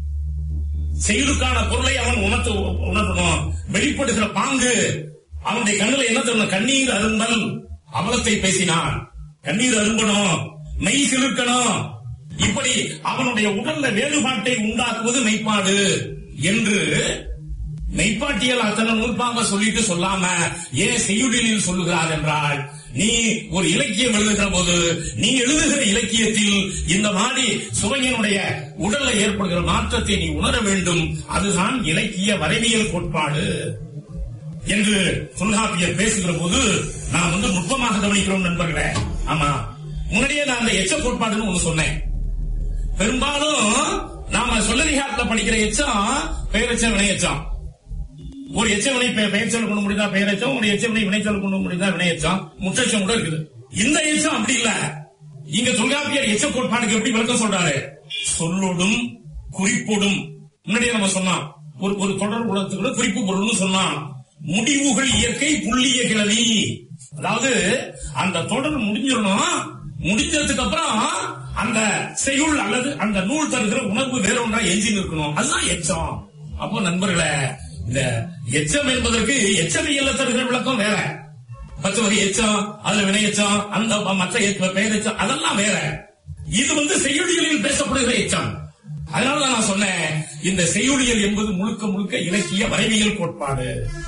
[SPEAKER 5] செயலுக்கான பொருளை அவன் உணர்த்து உணரணும் வெளிப்படுகிற பாங்கு அவனுடைய கண்ணுல என்ன தரணும் கண்ணீர் அரும்பல் அவலத்தை பேசினான் கண்ணீர் அரும்பணும் மெய் சிலிர்க்கணும் இப்படி அவனுடைய உடல்ல வேறுபாட்டை உண்டாக்குவது மெய்ப்பாடு என்று மெய்ப்பாட்டியல் அத்தனை நூற்பாக சொல்லிட்டு சொல்லாம ஏன் செய்யுளில் சொல்லுகிறார் என்றால் நீ ஒரு இலக்கியம் எழுதுகிற போது நீ எழுதுகிற இலக்கியத்தில் இந்த மாதிரி சுவையனுடைய உடல்ல ஏற்படுகிற மாற்றத்தை நீ உணர வேண்டும் அதுதான் இலக்கிய வரைவியல் கோட்பாடு என்று தொல்காப்பியர் பேசுகிற போது நான் வந்து நுட்பமாக கவனிக்கிறோம் நண்பர்களே ஆமா முன்னாடியே நான் அந்த எச்ச கோட்பாடுன்னு ஒண்ணு சொன்னேன் பெரும்பாலும் நாம சொல்லதிகாரத்துல படிக்கிற எச்சம் பெயரெச்சம் வினையச்சம் ஒரு எச்சவினை பெயர்ச்சல் கொண்டு முடிந்தா பெயரெச்சம் ஒரு எச்சவினை வினைச்சல் கொண்டு முடிந்தா வினையச்சம் முற்றச்சம் கூட இருக்குது இந்த எச்சம் அப்படி இல்ல இங்க தொல்காப்பியர் எச்ச கோட்பாடுக்கு எப்படி விளக்கம் சொல்றாரு சொல்லோடும் குறிப்போடும் முன்னாடியே நம்ம சொன்னோம் ஒரு ஒரு தொடர் குலத்துக்கு குறிப்பு பொருள்னு சொன்னான் முடிவுகள் இயற்கை புள்ளிய கிளவி அதாவது அந்த தொடர் முடிஞ்சிடணும் முடிஞ்சதுக்கு அப்புறம் அந்த செய்யுள் அல்லது அந்த நூல் தருகிற உணர்வு வேற ஒன்றா எஞ்சி இருக்கணும் அதுதான் எச்சம் அப்போ நண்பர்களே இந்த எச்சம் என்பதற்கு எச்சவியல்ல தருகிற விளக்கம் வேற பத்து வகை எச்சம் அதுல வினை எச்சம் அந்த மற்ற எச்ச- பெயர் எச்சம் அதெல்லாம் வேற இது வந்து செய்யுளியலில் பேசப்படுகிற எச்சம் அதனாலதான் நான் சொன்னேன் இந்த செய்யுளியல் என்பது முழுக்க முழுக்க இலக்கிய வரைவியல் கோட்பாடு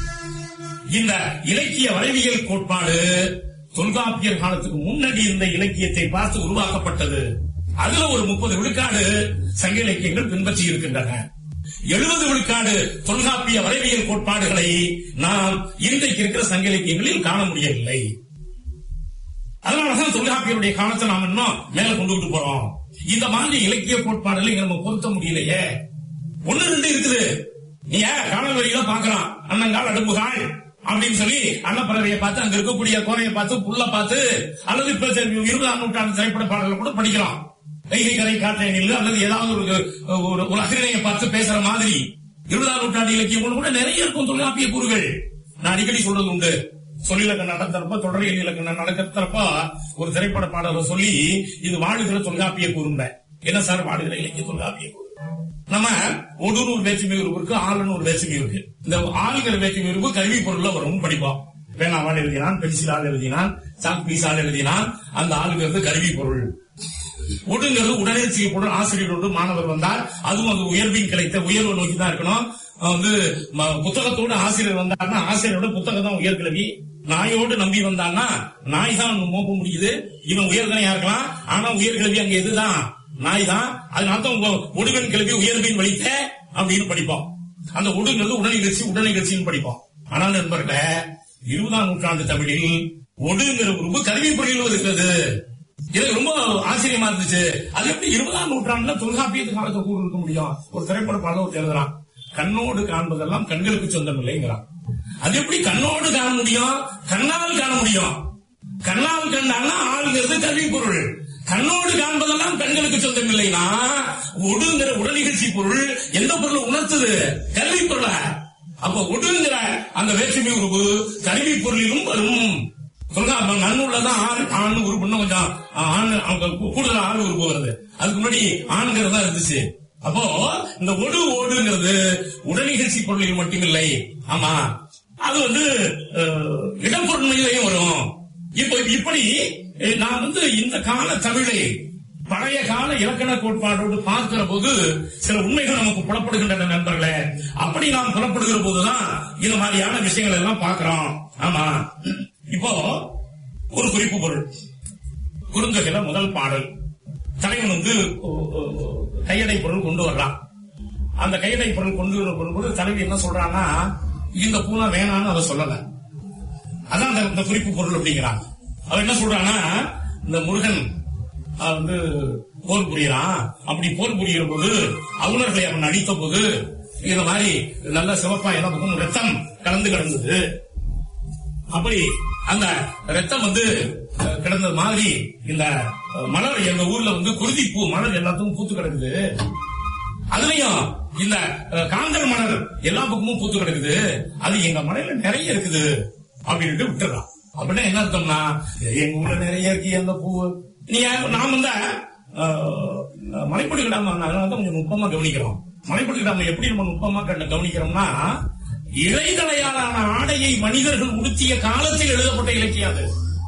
[SPEAKER 5] இந்த இலக்கிய வரைவியல் கோட்பாடு தொல்காப்பியர் காலத்துக்கு முன்னாடி இந்த இலக்கியத்தை பார்த்து உருவாக்கப்பட்டது அதுல ஒரு முப்பது விழுக்காடு சங்க இலக்கியங்கள் பின்பற்றி இருக்கின்றன எழுபது விழுக்காடு தொல்காப்பிய வரைவியல் கோட்பாடுகளை நாம் இன்றைக்கு இருக்கிற சங்க இலக்கியங்களில் காண முடியவில்லை அதனாலதான் தொல்காப்பியருடைய காலத்தை நாம் இன்னும் மேல கொண்டுகிட்டு போறோம் இந்த மாதிரி இலக்கிய கோட்பாடுகளை இங்க நம்ம பொருத்த முடியலையே ஒண்ணு ரெண்டு இருக்குது நீ ஏன் காணல் வரியில பாக்குறான் அண்ணங்கால் அடுப்புகால் அப்படின்னு சொல்லி அன்னப்பறவையை பார்த்து அங்க இருக்கக்கூடிய கோரையை பார்த்து புல்ல பார்த்து அல்லது இப்ப இருபதாம் நூற்றாண்டு திரைப்பட பாடல்கள் கூட படிக்கலாம் கைகை கரை காற்றை நில்லு அல்லது ஏதாவது ஒரு ஒரு- ஒரு அகிரணையை பார்த்து பேசுற மாதிரி இருபதாம் நூற்றாண்டு இலக்கியம் கூட நிறைய இருக்கும் தொல்காப்பிய கூறுகள் நான் அடிக்கடி சொல்றது உண்டு சொல்லிலக்கணம் நடத்துறப்ப தொடர் இலக்கணம் நடக்கிறப்ப ஒரு திரைப்பட பாடலை சொல்லி இது வாழுகிற தொல்காப்பிய கூறும்ப என்ன சார் வாழுகிற இலக்கிய தொல்காப்பிய கூறு நம்ம ஒடுநூறு வேற்றுமை உருவு இருக்கு ஆளுநூறு வேற்றுமை இருக்கு இந்த ஆளுங்கிற வேற்றுமை உருவு கல்வி பொருள்ல வரும் படிப்போம் பேனாவால் எழுதினான் பென்சிலால் எழுதினான் சாக் பீஸால் எழுதினான் அந்த ஆளுங்கிறது கருவி பொருள் ஒடுங்கிறது உடனே செய்யப்படும் ஆசிரியரோடு மாணவர் வந்தால் அதுவும் அது உயர்வின் கிடைத்த உயர்வை நோக்கி தான் இருக்கணும் அஹ் வந்து ம- புத்தகத்தோடு ஆசிரியர் வந்தார்னா ஆசிரியரோட புத்தகம் தான் உயர்கல்வி நாயோடு நம்பி வந்தான்னா நாய் தான் மோப்ப முடியுது இவன் உயர்தனையா இருக்கலாம் ஆனா உயர்கல்வி அங்க எதுதான் நாய் தான் அதனால தான் உங்க ஒடுவன் கல்வி உயர்வின் வழித்த அப்படின்னு படிப்போம் அந்த ஒடுங்கிறது உடல் நிகழ்ச்சி உடல் நிகழ்ச்சின்னு படிப்போம் ஆனால் நண்பர்களே இருபதாம் நூற்றாண்டு தமிழில் ஒடுங்கிற உறுப்பு கல்வி பொருளில் இருக்கிறது எனக்கு ரொம்ப ஆச்சரியமா இருந்துச்சு அது எப்படி இருபதாம் நூற்றாண்டுல தொல்காப்பியத்து காலத்தை கூறு இருக்க முடியும் ஒரு திரைப்பட பாடல் எழுதுறான் கண்ணோடு காண்பதெல்லாம் கண்களுக்கு சொந்தம் இல்லைங்கிறான் அது எப்படி கண்ணோடு காண முடியும் கண்ணால் காண முடியும் கண்ணால் கண்டான்னா ஆளுங்கிறது கல்வி பொருள் கண்ணோடு காண்பதெல்லாம் கண்களுக்கு சொந்தம் இல்லைன்னா ஒடுங்கிற உடல் நிகழ்ச்சி பொருள் எந்த பொருளை உணர்த்துது கல்வி பொருளை அப்ப ஒடுங்கிற அந்த வேற்றுமை உருவு கல்வி பொருளிலும் வரும் சொல்லுங்க நன்னூல்லதான் ஆண் ஆண் உறுப்புன்னு கொஞ்சம் ஆண் அவங்க கூடுதல் ஆண் உறுப்பு வருது அதுக்கு முன்னாடி ஆண்கிறது தான் இருந்துச்சு அப்போ இந்த ஒடு ஓடுங்கிறது உடல் நிகழ்ச்சி பொருளில் மட்டுமில்லை ஆமா அது வந்து அஹ், இடப்பொருண்மையிலையும் வரும் இப்போ இப்படி அஹ், நான் வந்து இந்த கால தமிழை பழைய கால இலக்கண கோட்பாடோடு பார்க்கிற போது சில உண்மைகள் நமக்கு புலப்படுகின்றன நண்பர்களே அப்படி நாம் புலப்படுகிற போதுதான் இந்த மாதிரியான விஷயங்கள் எல்லாம் பார்க்கிறோம் ஆமா இப்போ ஒரு குறிப்பு பொருள் குறுந்தொகையில முதல் பாடல் தலைவன் வந்து ஓ- ஓ- ஓ- கையடை பொருள் கொண்டு வர்றான் அந்த கையடை பொருள் கொண்டு வர போது தலைவி என்ன சொல்றான்னா இந்த பூனை வேணான்னு அவ சொல்லல அதான் அந்த- இந்த குறிப்பு பொருள் அப்படிங்கிறான் அவ என்ன சொல்றான்னா இந்த முருகன் அஹ், வந்து போர் புரியறான் அப்படி போர் புரிகிற போது அவுணர்களை அவன் அடித்த போது இந்த மாதிரி நல்ல சிவப்பா எல்லா பக்கமும் ரத்தம் கலந்து கிடந்தது அப்படி அந்த ரத்தம் வந்து அஹ், கிடந்தது மாதிரி இந்த அஹ், மலர் எங்க ஊர்ல வந்து குருதிப்பூ மலர் எல்லாத்துக்கும் பூத்து கிடக்குது அதுலயும் இந்த அஹ், காந்தல் மலர் எல்லா பக்கமும் பூத்து கிடக்குது அது எங்க மலையில நிறைய இருக்குது அப்படின்ட்டு விட்டுறான் அப்படின்னா என்ன அர்த்தம்னா எங்க ஊர்ல நிறைய இருக்கு அந்த பூ நீங்க நாம வந்து அஹ், மலைப்படி கிடாம அதனால தான் கொஞ்சம் நுட்பமா கவனிக்கிறோம் மலைப்படி கிடாம எப்படி நம்ம நுட்பமா கண்ட கவனிக்கிறோம்னா இலைதலையாலான ஆடையை மனிதர்கள் உடுத்திய காலத்தில் எழுதப்பட்ட இலக்கியம் அது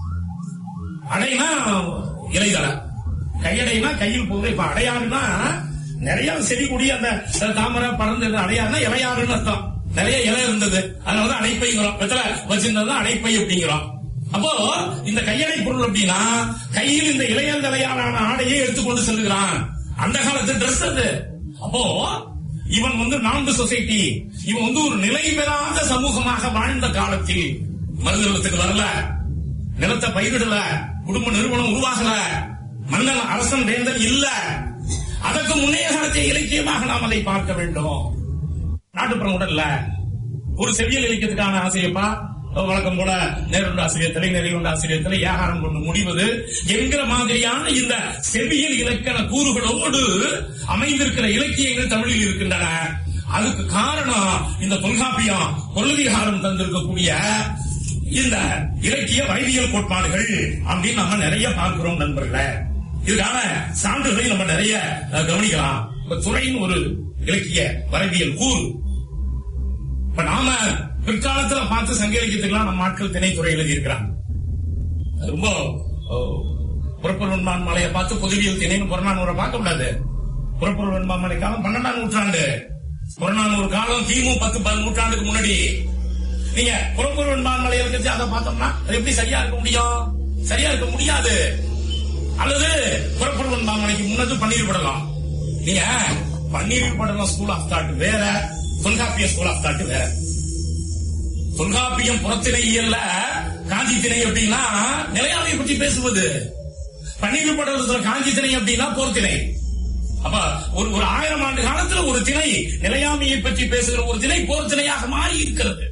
[SPEAKER 5] அடைனா இலைதலை கையடைனா கையில் போகுது இப்ப அடையாறுனா நிறைய செடி கொடி அந்த தாமரை பறந்து அடையாறுனா இலையாறுன்னு அர்த்தம் நிறைய இலை இருந்தது அதனாலதான் அடைப்பைங்கிறோம் வெத்தலை வச்சிருந்தது அடைப்பை அப்படிங்கிறோம் அப்போ இந்த கையடை பொருள் அப்படின்னா கையில் இந்த இளையந்தலையாலான ஆடையை எடுத்துக்கொண்டு செல்கிறான் அந்த காலத்து ட்ரெஸ் அது அப்போ இவன் வந்து நான்கு சொசைட்டி இவன் வந்து ஒரு நிலை பெறாத சமூகமாக வாழ்ந்த காலத்தில் மருந்துவத்துக்கு வரல நிலத்தை பயிரிடல குடும்ப நிறுவனம் உருவாகல மன்னன் அரசன் வேந்தன் இல்ல அதற்கு முன்னைய காலத்தை இலக்கியமாக நாம் அதை பார்க்க வேண்டும் நாட்டுப்புறம் கூட இல்ல ஒரு செவியல் இலக்கியத்துக்கான ஆசையப்பா வழக்கம் போல நேருண்ட ஆசிரியர் தலை நெறியுண்ட ஆசிரியர் தலை வியாகாரம் கொண்டு முடிவது என்கிற மாதிரியான இந்த செவியல் இலக்கண கூறுகளோடு அமைந்திருக்கிற இலக்கியங்கள் தமிழில் இருக்கின்றன அதுக்கு காரணம் இந்த தொல்காப்பியம் கொள்ளுதிகாரம் தந்திருக்கக்கூடிய இந்த இலக்கிய வைவியல் கோட்பாடுகள் அப்படின்னு நம்ம நிறைய பார்க்கிறோம் நண்பர்களே இதுக்கான சான்றுகளை நம்ம நிறைய அஹ், கவனிக்கலாம் இப்ப துறையின் ஒரு இலக்கிய வரைவியல் கூறு இப்ப நாம பிற்காலத்துல பார்த்து சங்க இலக்கியத்துக்கெல்லாம் நம்ம ஆட்கள் திணைத்துறை எழுதி இருக்கிறாங்க ரொம்ப புறப்பொருள் வெண்பான் மலையை பார்த்து பொதுவியல் திணைன்னு புறநானூரை பார்க்க கூடாது புறப்பொருள் வெண்பான் மலை காலம் பன்னெண்டாம் நூற்றாண்டு புறநானூறு காலம் கிமு பத்து பத்து நூற்றாண்டுக்கு முன்னாடி நீங்க புறப்பொருள் வெண்பான் மலையை வச்சு அதை பார்த்தோம்னா அது எப்படி சரியா இருக்க முடியும் சரியா இருக்க முடியாது அல்லது புறப்பொருள் வெண்பான் மலைக்கு முன்னது பண்ணிருப்படலாம் நீங்க பன்னீர் படலம் ஸ்கூல் ஆஃப் தாட் வேற தொல்காப்பிய ஸ்கூல் ஆஃப் தாட் வேற தொல்காப்பியம் புறத்திணையல்ல காஞ்சி திணை அப்படின்னா நிலையாமையை பற்றி பேசுவது பன்னீர் படலத்துல காஞ்சி திணை அப்படின்னா போர்த்திணை அப்ப ஒரு ஒரு ஆயிரம் ஆண்டு காலத்துல ஒரு திணை நிலையாமையை பற்றி பேசுகிற ஒரு திணை போர் திணையாக மாறி இருக்கிறது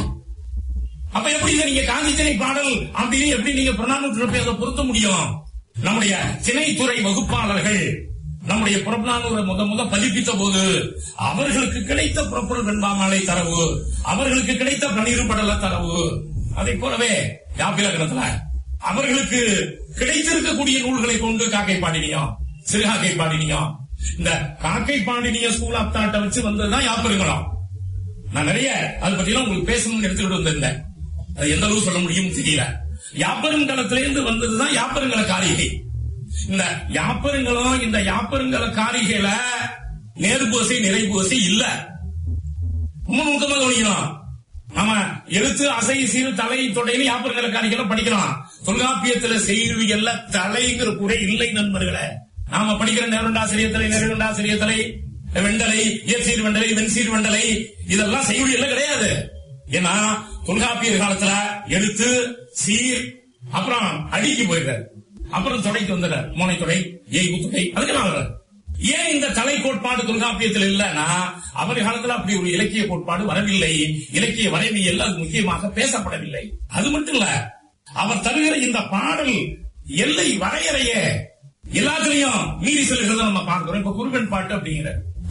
[SPEAKER 5] அப்ப எப்படி இதை நீங்க காஞ்சி திணை பாடல் அப்படின்னு எப்படி நீங்க புறநானூற்று பேரை பொருத்த முடியும் நம்முடைய திணைத்துறை வகுப்பாளர்கள் நம்முடைய புறநானூரை முத முத பதிப்பித்த போது அவர்களுக்கு கிடைத்த புறப்பொருள் வெண்பாமலை தரவு அவர்களுக்கு கிடைத்த பன்னீர் படல தரவு அதை போலவே யாப்பிலகணத்துல அவர்களுக்கு கிடைத்திருக்கக்கூடிய நூல்களை கொண்டு காக்கை பாடினியம் சிறுகாக்கை பாடினியம் இந்த காக்கை பாடினிய ஸ்கூல் ஆஃப் தாட்டை வச்சு வந்ததுதான் யாப்பருங்களாம் நான் நிறைய அதை பத்தி உங்களுக்கு பேசணும்னு எடுத்துக்கிட்டு வந்திருந்தேன் அது எந்த அளவு சொல்ல முடியும்னு தெரியல யாப்பருங்கலத்திலிருந்து வந்ததுதான் யாப்பருங்கல காரிகை இந்த யாப்பருங்கலம் இந்த யாப்பருங்கல காரிகையில நேர்பூசை நிறைபூசை இல்ல ரொம்ப நுணுக்கமா கவனிக்கணும் ஆமா எழுத்து அசை சீரு தலை தொடைன்னு யாப்பருங்கல காரிகையில படிக்கலாம் தொல்காப்பியத்துல செய்தியல்ல தலைங்கிற குறை இல்லை நண்பர்களே நாம படிக்கிற நேருண்டாசிரியர் தலை நெருண்டாசிரியர் தலை வெண்டலை இயற்சீர் வெண்டலை வெண்சீர் வெண்டலை இதெல்லாம் செய்யுள் கிடையாது ஏன்னா தொல்காப்பியர் காலத்துல எழுத்து சீர் அப்புறம் அடிக்கு போயிடுறாரு அப்புறம் தொடைக்கு வந்துடுறார் மோனை தொடை ஏய்கு தொடை அதுக்கெல்லாம் வர்றாரு ஏன் இந்த தலை கோட்பாடு தொல்காப்பியத்தில் இல்லைன்னா அவர் காலத்துல அப்படி ஒரு இலக்கிய கோட்பாடு வரவில்லை இலக்கிய வரைவியல் அது முக்கியமாக பேசப்படவில்லை அது மட்டும் இல்ல அவர் தருகிற இந்த பாடல் எல்லை வரையறைய எல்லாத்துலயும் மீறி செல்கிறத நம்ம பார்க்கிறோம் இப்ப குருவன் பாட்டு அப்படிங்கிற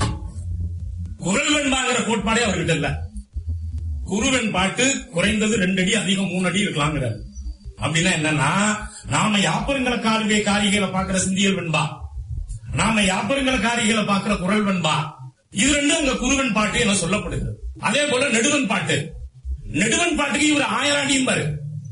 [SPEAKER 5] குரல் வெண்பாங்கிற கோட்பாடே அவர்கிட்ட இல்ல குருவன் பாட்டு குறைந்தது ரெண்டு அடி அதிகம் மூணு அடி இருக்கலாங்கிறார் அப்படின்னா என்னன்னா நாம யாப்பருங்கள காரிகை காரிகைகளை பாக்குற சிந்தியல் வெண்பா நாம யாப்பருங்கள காரிகைகளை பாக்குற குரல் வெண்பா இது ரெண்டும் உங்க குருவன் பாட்டு என சொல்லப்படுகிறது அதே போல நெடுவன் பாட்டு நெடுவன் பாட்டுக்கு இவர் ஆயிரம் அடியும் பாரு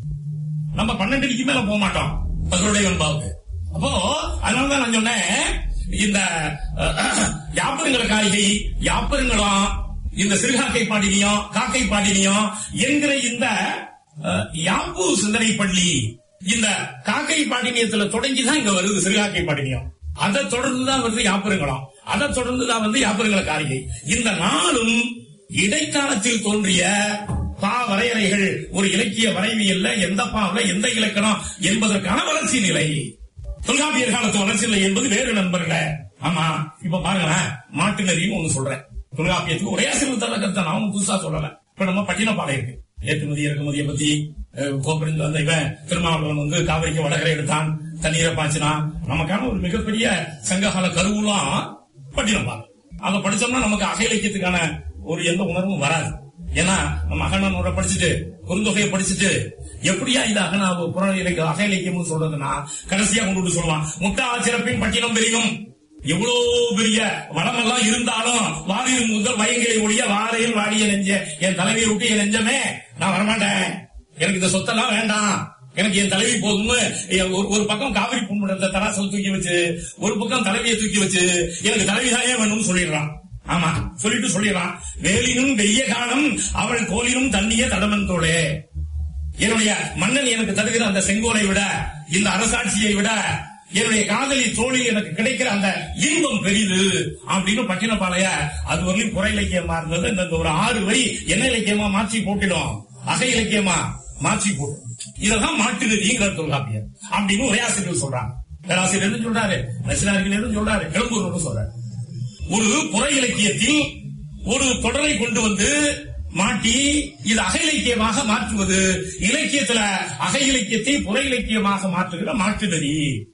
[SPEAKER 5] நம்ம பன்னெண்டு அடிக்கு மேல போக மாட்டோம் பதினோடைய வெண்பாவுக்கு அப்போ அதனாலதான் நான் சொன்னேன் இந்த அஹ், யாப்பருங்கள காரிகை யாப்பருங்களம் இந்த சிறுகாக்கை பாடினியம் காக்கை பாடினியம் என்கிற இந்த அஹ், யாப்பு சிந்தனை பள்ளி இந்த காக்கை பாடினியத்துல தொடங்கிதான் இங்க வருது சிறுகாக்கை பாடினியம் அதை தொடர்ந்து தான் வருது யாப்பருங்களம் அதை தொடர்ந்து தான் வந்து யாப்பருங்கள காரிகை இந்த நாளும் இடைக்காலத்தில் தோன்றிய பா வரையறைகள் ஒரு இலக்கிய வரைவியல்ல எந்த பாவல எந்த இலக்கணம் என்பதற்கான வளர்ச்சி நிலை தொல்காப்பியர் காலத்து வளர்ச்சி நிலை என்பது வேறு நண்பர்களே ஆமா இப்ப பாருங்களேன் மாட்டு நெறின்னு ஒண்ணு சொல்றேன் தொல்காப்பியத்துக்கு ஒரே ஆசிரியர் தர கருத்தை நான் ஒண்ணும் புதுசா சொல்லல இப்ப நம்ம பட்டினப்பாலை இருக்கு ஏற்றுமதி இறக்குமதியை பத்தி அஹ், கோபுரிந்து வந்த இவன் திருமாவளவன் வந்து காவிரிக்கு வடகரை எடுத்தான் தண்ணீரை பாய்ச்சினா நமக்கான ஒரு மிகப்பெரிய சங்ககால கருவூலம் பட்டினப்பாலை அதை படிச்சோம்னா நமக்கு அக இலக்கியத்துக்கான ஒரு எந்த உணர்வும் வராது ஏன்னா நம்ம அகநூரை படிச்சுட்டு குறுந்தொகையை படிச்சுட்டு எப்படியா இது அகனா புற இலக்கிய அக இலக்கியம்னு சொல்றதுன்னா கடைசியா கொண்டு வந்து சொல்லுவான் முட்டா சிறப்பின் பட்டினம் பெரியும் எவ்வளவு பெரிய வளமெல்லாம் இருந்தாலும் வாரியில் முதல் வயங்களை ஒழிய வாரையில் வாடிய நெஞ்ச என் தலைவியை விட்டு என் நெஞ்சமே நான் வரமாட்டேன் எனக்கு இந்த சொத்தெல்லாம் வேண்டாம் எனக்கு என் தலைவி போதும்னு என் ஒரு ஒரு பக்கம் காவிரி புண்படத்தை தராசல் தூக்கி வச்சு ஒரு பக்கம் தலைவியை தூக்கி வச்சு எனக்கு தலைவி தானே வேணும்னு சொல்லிடுறான் ஆமா சொல்லிட்டு சொல்லிடுறான் வேலினும் வெய்ய காலம் அவள் கோலினும் தண்ணிய தடமன் தோளே என்னுடைய மன்னன் எனக்கு தருகிற அந்த செங்கோலை விட இந்த அரசாட்சியை விட என்னுடைய காதலி தோழி எனக்கு கிடைக்கிற அந்த இன்பம் பெரிது அப்படின்னு பட்டினப்பாளைய அது வரலையும் புற இலக்கியமா இருந்தது இந்த ஒரு ஆறு வரி என்ன இலக்கியமா மாற்றி போட்டிடும் அக இலக்கியமா மாற்றி போடும் இதெல்லாம் மாட்டு நெறிங்கிற தொல்காப்பியர் அப்படின்னு ஒரே ஆசிரியர் சொல்றாங்க பேராசிரியர் சொல்றாரு ரசிகர்கள் சொல்றாரு கிளம்பூர் சொல்றாரு ஒரு புற இலக்கியத்தில் ஒரு தொடரை கொண்டு வந்து மாட்டி இது அக இலக்கியமாக மாற்றுவது இலக்கியத்துல அக இலக்கியத்தை புற இலக்கியமாக மாற்றுகிற மாற்று நெறி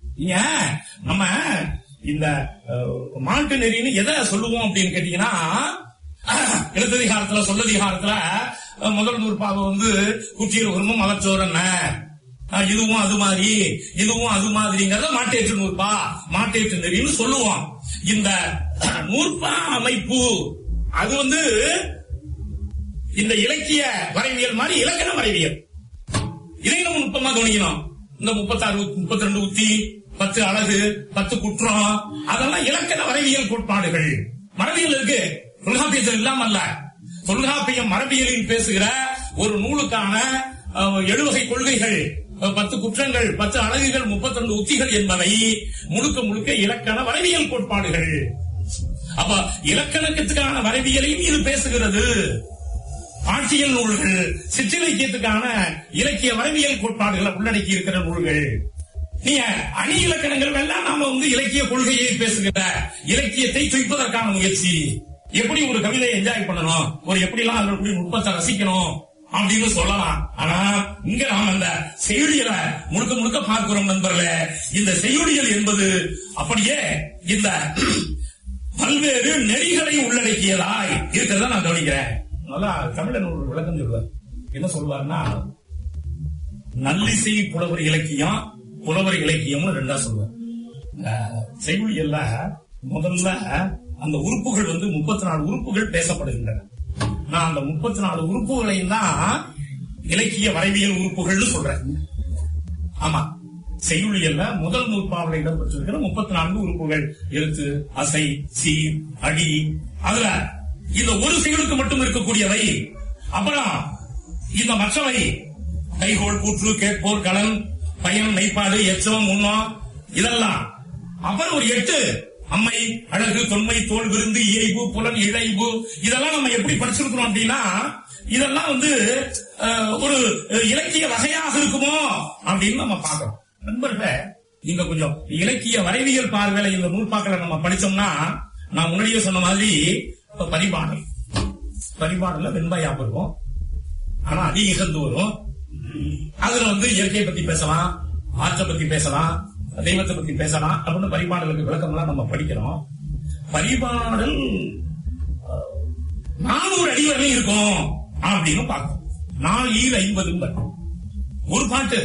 [SPEAKER 5] ஏன் நம்ம இந்த அஹ், மாட்டு நெறின்னு எதை சொல்லுவோம் அப்படின்னு கேட்டீங்கன்னா எழுத்ததிகாரத்துல சொல்லதிகாரத்துல அஹ், முதல் நூற்பாவை வந்து குற்றியல் உரிமம் அவற்றோர் என்ன அஹ், இதுவும் அது மாதிரி இதுவும் அது மாதிரிங்கிறத மாட்டேற்று நூற்பா மாட்டேற்று நெறின்னு சொல்லுவோம் இந்த அஹ், நூற்பா அமைப்பு அது வந்து இந்த இலக்கிய வரைவியல் மாதிரி இலக்கண வரைவியல் இதை நம்ம நுட்பமா கவனிக்கணும் இந்த முப்பத்தாறு முப்பத்தி ரெண்டு உத்தி பத்து அழகு பத்து குற்றம் அதெல்லாம் இலக்கண வரைவியல் கோட்பாடுகள் மரபியல் இருக்கு தொல்காப்பியத்தில் இல்லாம அல்ல தொல்காப்பியம் மரபியலில் பேசுகிற ஒரு நூலுக்கான அஹ், எழுவகை கொள்கைகள் அஹ், பத்து குற்றங்கள் பத்து அழகுகள் முப்பத்தி ரெண்டு உத்திகள் என்பவை முழுக்க முழுக்க இலக்கண வரைவியல் கோட்பாடுகள் அப்ப இலக்கணத்துக்கான வரைவியலையும் இது பேசுகிறது பாட்டியல் நூல்கள் சிற்றிலக்கியத்துக்கான இலக்கிய வரைவியல் கோட்பாடுகளை உள்ளடக்கி இருக்கிற நூல்கள் நீங்க அணி இலக்கணங்கள் எல்லாம் நாம வந்து இலக்கிய கொள்கையை பேசுகிற இலக்கியத்தை துய்ப்பதற்கான முயற்சி எப்படி ஒரு கவிதையை என்ஜாய் பண்ணணும் ஒரு எப்படிலாம் அதனுடைய கூடிய நுட்பத்தை ரசிக்கணும் அப்படின்னு சொல்லலாம் ஆனா இங்க நாம் அந்த செய்யுளியலை முழுக்க முழுக்க பார்க்கிறோம் நண்பர்களே இந்த செய்யுளியல் என்பது அப்படியே இந்த பல்வேறு நெறிகளை உள்ளடக்கியதாய் இருக்கிறத நான் கவனிக்கிறேன் நல்லா தமிழன் ஒரு விளக்கம் சொல்லுவார் என்ன சொல்லுவார்னா நல்லிசை புலவர் இலக்கியம் புலவர் இலக்கியம்னு ரெண்டா சொல்லுவார் அஹ், செய்யுளியல்ல முதல்ல அந்த உறுப்புகள் வந்து முப்பத்தி நாலு உறுப்புகள் பேசப்படுகின்றன நான் அந்த முப்பத்தி நாலு உறுப்புகளையும் தான் இலக்கிய வரைவியல் உறுப்புகள்னு சொல்றேன் ஆமா செய்யுளியல்ல முதல் நூற்பாவில் இடம்பெற்றிருக்கிற முப்பத்தி நான்கு உறுப்புகள் எழுத்து அசை சீர் அடி அதுல இந்த ஒரு செயலுக்கு மட்டும் இருக்கக்கூடியவை அப்புறம் இந்த மற்றவை கைகோள் கூற்று கேட்போர் கலன் பயன் மெய்ப்பாடு எச்சம் முன்னம் இதெல்லாம் அப்புறம் ஒரு எட்டு அம்மை அழகு தொன்மை தோல் விருந்து இயைபு புலன் இழைவு இதெல்லாம் நம்ம எப்படி படிச்சிருக்கிறோம் அப்படின்னா இதெல்லாம் வந்து அஹ், ஒரு இலக்கிய வகையாக இருக்குமோ அப்படின்னு நம்ம பார்க்கிறோம் நண்பர்களே நீங்க கொஞ்சம் இலக்கிய வரைவியல் பார்வையில இந்த நூற்பாக்களை நம்ம படிச்சோம்னா நான் முன்னாடியே சொன்ன மாதிரி இப்ப பரிபாடல் பரிபாடல்ல வெண்பாயாப்பு இருக்கும் ஆனா அதிக இகந்து வரும் அதுல வந்து இயற்கையை பத்தி பேசலாம் ஆற்றை பத்தி பேசலாம் தெய்வத்தை பத்தி பேசலாம் அப்படின்னு பரிபாடலுக்கு விளக்கம்லாம் நம்ம படிக்கிறோம் பரிபாடல் அஹ், நானூறு அடி வரையும் இருக்கும் அப்படின்னு பார்க்கணும் நாலு ஈர் ஐம்பது ஒரு பாட்டு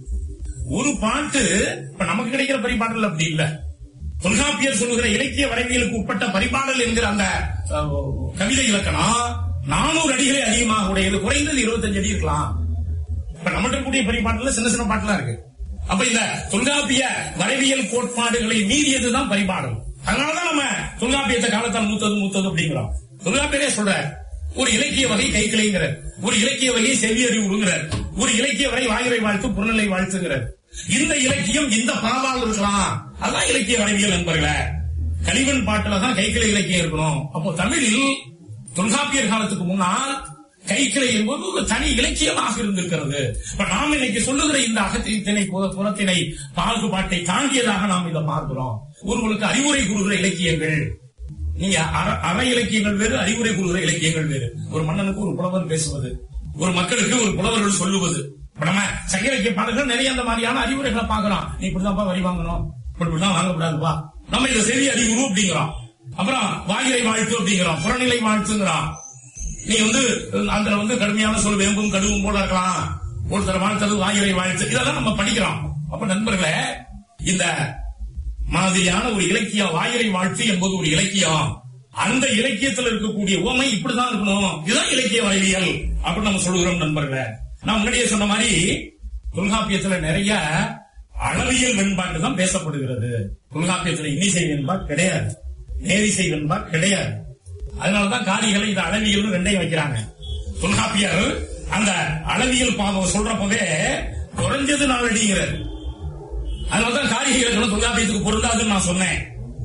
[SPEAKER 5] ஒரு பாட்டு இப்ப நமக்கு கிடைக்கிற பரிபாடல் அப்படி இல்ல தொல்காப்பியர் சொல்லுகிற இலக்கிய வரைவியலுக்கு உட்பட்ட பரிபாடல் என்கிற அந்த அஹ், கவிதை இலக்கணம் நானூறு அடிகளே அதிகமாக உடையது குறைந்தது இருபத்தஞ்சு அடி இருக்கலாம் இப்ப நம்மகிட்ட கூடிய பரிபாடல்ல சின்ன சின்ன பாட்டுலாம் இருக்கு அப்ப இந்த தொல்காப்பிய வரைவியல் கோட்பாடுகளை மீறியதுதான் பரிபாடல் அதனாலதான் நம்ம தொல்காப்பியத்தை காலத்தால் மூத்தது மூத்தது அப்படிங்கிறோம் தொல்காப்பியரே சொல்ற ஒரு இலக்கிய வகை கைக்கிளைங்கிறார் ஒரு இலக்கிய வகை செவி அறிவுங்கிறார் ஒரு இலக்கிய வகை வாயுரை வாழ்த்து புறநிலை வாழ்த்துங்கிறார் இந்த இலக்கியம் இந்த பாவால் இருக்கலாம் அதான் இலக்கிய வரைவியல் நண்பர்களே கலிவன் பாட்டுல தான் கைக்கிளை இலக்கியம் இருக்கணும் அப்போ தமிழில் தொல்காப்பியர் காலத்துக்கு முன்னால் கைக்கிளை என்பது ஒரு தனி இலக்கியமாக இருந்திருக்கிறது இப்ப நாம் இன்னைக்கு சொல்லுகிற இந்த அகத்தினை புற- புறத்தினை பாகுபாட்டை தாண்டியதாக நாம் இதை பார்க்கிறோம் ஒருவருக்கு அறிவுரை கூறுகிற இலக்கியங்கள் நீங்க அற- அற இலக்கியங்கள் வேறு அறிவுரை கூறுகிற இலக்கியங்கள் வேறு ஒரு மன்னனுக்கு ஒரு புலவர் பேசுவது ஒரு மக்களுக்கு ஒரு புலவர்கள் சொல்லுவது இப்ப நம்ம சங்க இலக்கிய பாடல்கள் நிறைய அந்த மாதிரியான அறிவுரைகளை பார்க்கிறோம் நீ இப்படிதான்ப்பா வரி வாங்கணும் இப்படி இப்படிதான் வாங்கக்கூடாதுப்பா நம்ம இதை செவி அறிவுறு அப்படிங்கிறோம் அப்புறம் வாயிலை வாழ்த்து அப்படிங்கிறோம் புறநிலை வாழ்த்துங்கிறோம் நீ வந்து அந்த வந்து கடுமையான சொல் வேம்பும் கடுவும் போல இருக்கலாம் ஒருத்தர் வாழ்த்தது வாயிலை வாழ்த்து இதெல்லாம் நம்ம படிக்கிறோம் அப்ப நண்பர்களே இந்த மாதிரியான ஒரு இலக்கியம் வாயிலை வாழ்த்து என்பது ஒரு இலக்கியம் அந்த இலக்கியத்தில் இருக்கக்கூடிய உவமை இப்படிதான் இருக்கணும் இதுதான் இலக்கிய வரைவியல் அப்படின்னு நம்ம சொல்லுகிறோம் நண்பர்களே நான் முன்னாடியே சொன்ன மாதிரி தொல்காப்பியத்துல நிறைய அளவியல் வெண்பாட்டு தான் பேசப்படுகிறது தொல்காப்பியத்துல இன்னிசை வெண்பா கிடையாது நேரிசை வெண்பா கிடையாது அதனாலதான் காரிகளை இந்த அளவியல் ரெண்டையும் வைக்கிறாங்க தொல்காப்பியர் அந்த அளவியல் பாவம் சொல்றப்பவே குறைஞ்சது நாலடிங்கிறார் அதனாலதான் காரிகை இலக்கணம் தொல்காப்பியத்துக்கு பொருந்தாதுன்னு நான் சொன்னேன்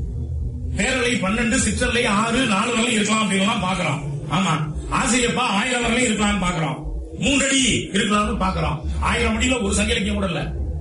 [SPEAKER 5] பேரலை பன்னெண்டு சிற்றலை ஆறு நாலு வரலையும் இருக்கலாம் அப்படின்லாம் பாக்குறோம் ஆமா ஆசிரியப்பா ஆயிரம் வரலையும் இருக்கலாம்னு பாக்குறோம் மூன்றடி இருக்கலாம்னு பாக்குறோம் ஆயிரம் அடியில ஒரு சங்க இலக்கியம் கூட இல்ல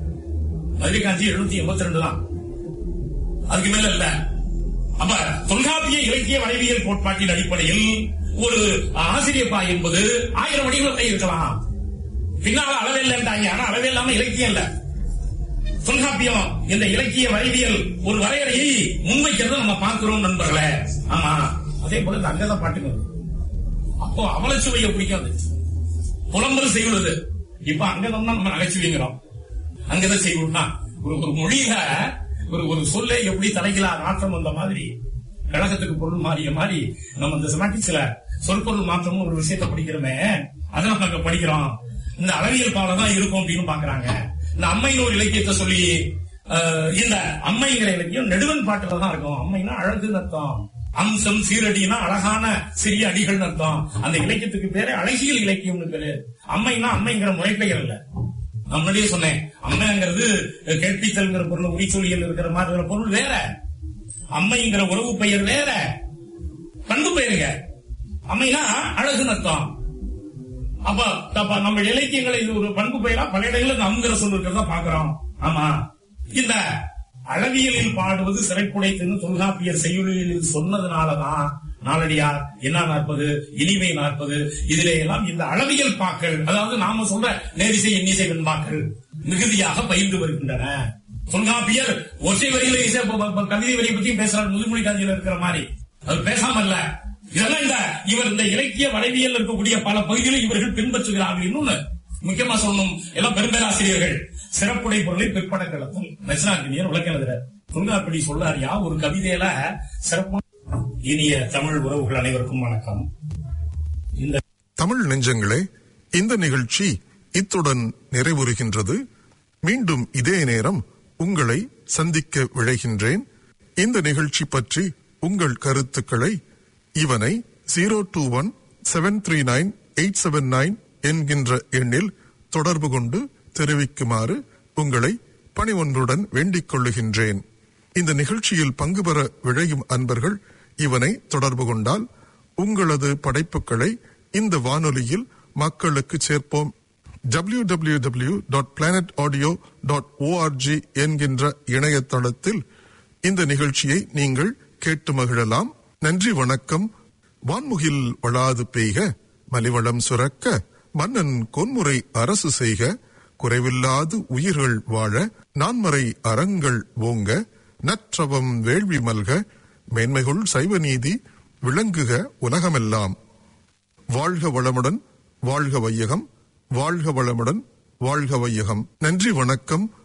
[SPEAKER 5] மதுரை காஞ்சி எழுநூத்தி எண்பத்தி ரெண்டு தான் அதுக்கு மேல இல்ல அப்ப தொல்காப்பிய இலக்கிய வரைவியல் கோட்பாட்டின் அடிப்படையில் ஒரு ஆசிரியப்பா என்பது ஆயிரம் அடிகள் வரை இருக்கலாம் பின்னால அளவே இல்லைன்றாங்க ஆனா அளவே இல்லாம இலக்கியம் இல்ல தொல்காப்பியம் இந்த இலக்கிய வரைவியல் ஒரு வரையறையை முன்வைக்கிறத நம்ம பார்க்கிறோம் நண்பர்களே ஆமா அதே போல இந்த அங்கத பாட்டுங்க அப்போ அவலச்சுவையை பிடிக்கும் அது புலம்பல் செய்வது இப்ப அங்கதம்னா நம்ம நகைச்சுவைங்கிறோம் அங்கதான் செய்வோம்னா ஒரு ஒரு மொழியில ஒரு ஒரு சொல்லே எப்படி தலைகளா மாற்றம் வந்த மாதிரி கழகத்துக்கு பொருள் மாறிய மாதிரி நம்ம இந்த செமாட்டிக்ஸ்ல சொற்பொருள் மாற்றம்னு ஒரு விஷயத்தை படிக்கிறோமே அதை நம்ம அங்க படிக்கிறோம் இந்த அளவியல் பாடம் தான் இருக்கும் அப்படின்னு பாக்குறாங்க இந்த அம்மைன்னு ஒரு இலக்கியத்தை சொல்லி அஹ், இந்த அம்மைங்கிற இலக்கியம் நெடுவன் பாட்டுல தான் இருக்கும் அம்மைன்னா அழகுன்னு அர்த்தம் அம்சம் சீரடினா அழகான சிறிய அடிகள் அர்த்தம் அந்த இலக்கியத்துக்கு பேரு அழகியல் இலக்கியம்னு பேரு அம்மைன்னா அம்மைங்கிற முறைப்பெயர் இல்ல நான் முன்னாடியே சொன்னேன் அம்மைங்கிறது கேட்பித்தல்ங்கிற பொருள் உரிச்சொலியில் இருக்கிற மாதிரி ஒரு பொருள் வேற அம்மைங்கிற உறவு பெயர் வேற பண்பு பெயருங்க அமைனா அழகுன்னு அர்த்தம் அப்ப அப்ப நம்ம இலக்கியங்களை இது ஒரு பண்பு பெயரா பல இடங்களில் இந்த அம்ங்கிற சொல் இருக்கிறதா பாக்குறோம் ஆமா இந்த அளவியலில் பாடுவது சிறைப்புடைத்துன்னு தொல்காப்பியர் செய்யுளில் இது சொன்னதுனாலதான் நாளடியார் என்ன நாற்பது இனிமை நாற்பது இதிலே எல்லாம் இந்த அளவியல் பாக்கள் அதாவது நாம சொல்ற நேரிசை எண்ணிசை வெண்பாக்கள் மிகுதியாக பயின்று வருகின்றன தொல்காப்பியர் ஒற்றை வரியில இசை ப- ப- கவிதை வரியை பத்தியும் பேசுறார் முதுமொழி காஞ்சியில இருக்கிற மாதிரி அவர் பேசாம இல்ல இதெல்லாம் இந்த இவர் இந்த இலக்கிய வளைவியல் இருக்கக்கூடிய பல பகுதிகளை இவர்கள் பின்பற்றுகிறார்கள் இன்னொன்னு முக்கியமா சொல்லணும் எல்லாம் பெரும்பேராசிரியர்கள் சிறப்புடை பொருளை பிற்பட களத்தில் மெசனாக்கினியர் விளக்கம் எழுதுறார் தொல்காப்பிடி சொல்லார் யா ஒரு கவிதையில சிறப்பு இனிய தமிழ் உறவுகள் அனைவருக்கும் வணக்கம் இந்த
[SPEAKER 3] தமிழ் நெஞ்சங்களே இந்த நிகழ்ச்சி இத்துடன் நிறைவுறுகின்றது மீண்டும் இதே நேரம் உங்களை சந்திக்க விழைகின்றேன் இந்த நிகழ்ச்சி பற்றி உங்கள் கருத்துக்களை இவனை zero two one seven three nine eight seven nine என்கின்ற எண்ணில் தொடர்பு கொண்டு தெரிவிக்குமாறு உங்களை பணிவொன்றுடன் வேண்டிக் கொள்ளுகின்றேன் இந்த நிகழ்ச்சியில் பங்கு பெற விழையும் அன்பர்கள் இவனை தொடர்பு கொண்டால் உங்களது படைப்புகளை இந்த வானொலியில் மக்களுக்கு சேர்ப்போம் www.planetaudio.org dot planet audio dot ORG என்கின்ற இணையதளத்தில் இந்த நிகழ்ச்சியை நீங்கள் கேட்டு மகிழலாம் நன்றி வணக்கம் வான்முகில் வளாது பெய்க மலிவளம் சுரக்க மன்னன் கொன்முறை அரசு செய்க குறைவில்லாது உயிர்கள் வாழ நான்மறை அறங்கள் ஓங்க நற்றவம் வேள்வி மல்க மேன்மைகுள் சைவ நீதி விளங்குக உலகமெல்லாம் வாழ்க வளமுடன் வாழ்க வையகம் வாழ்க வளமுடன் வாழ்க வையகம் நன்றி வணக்கம்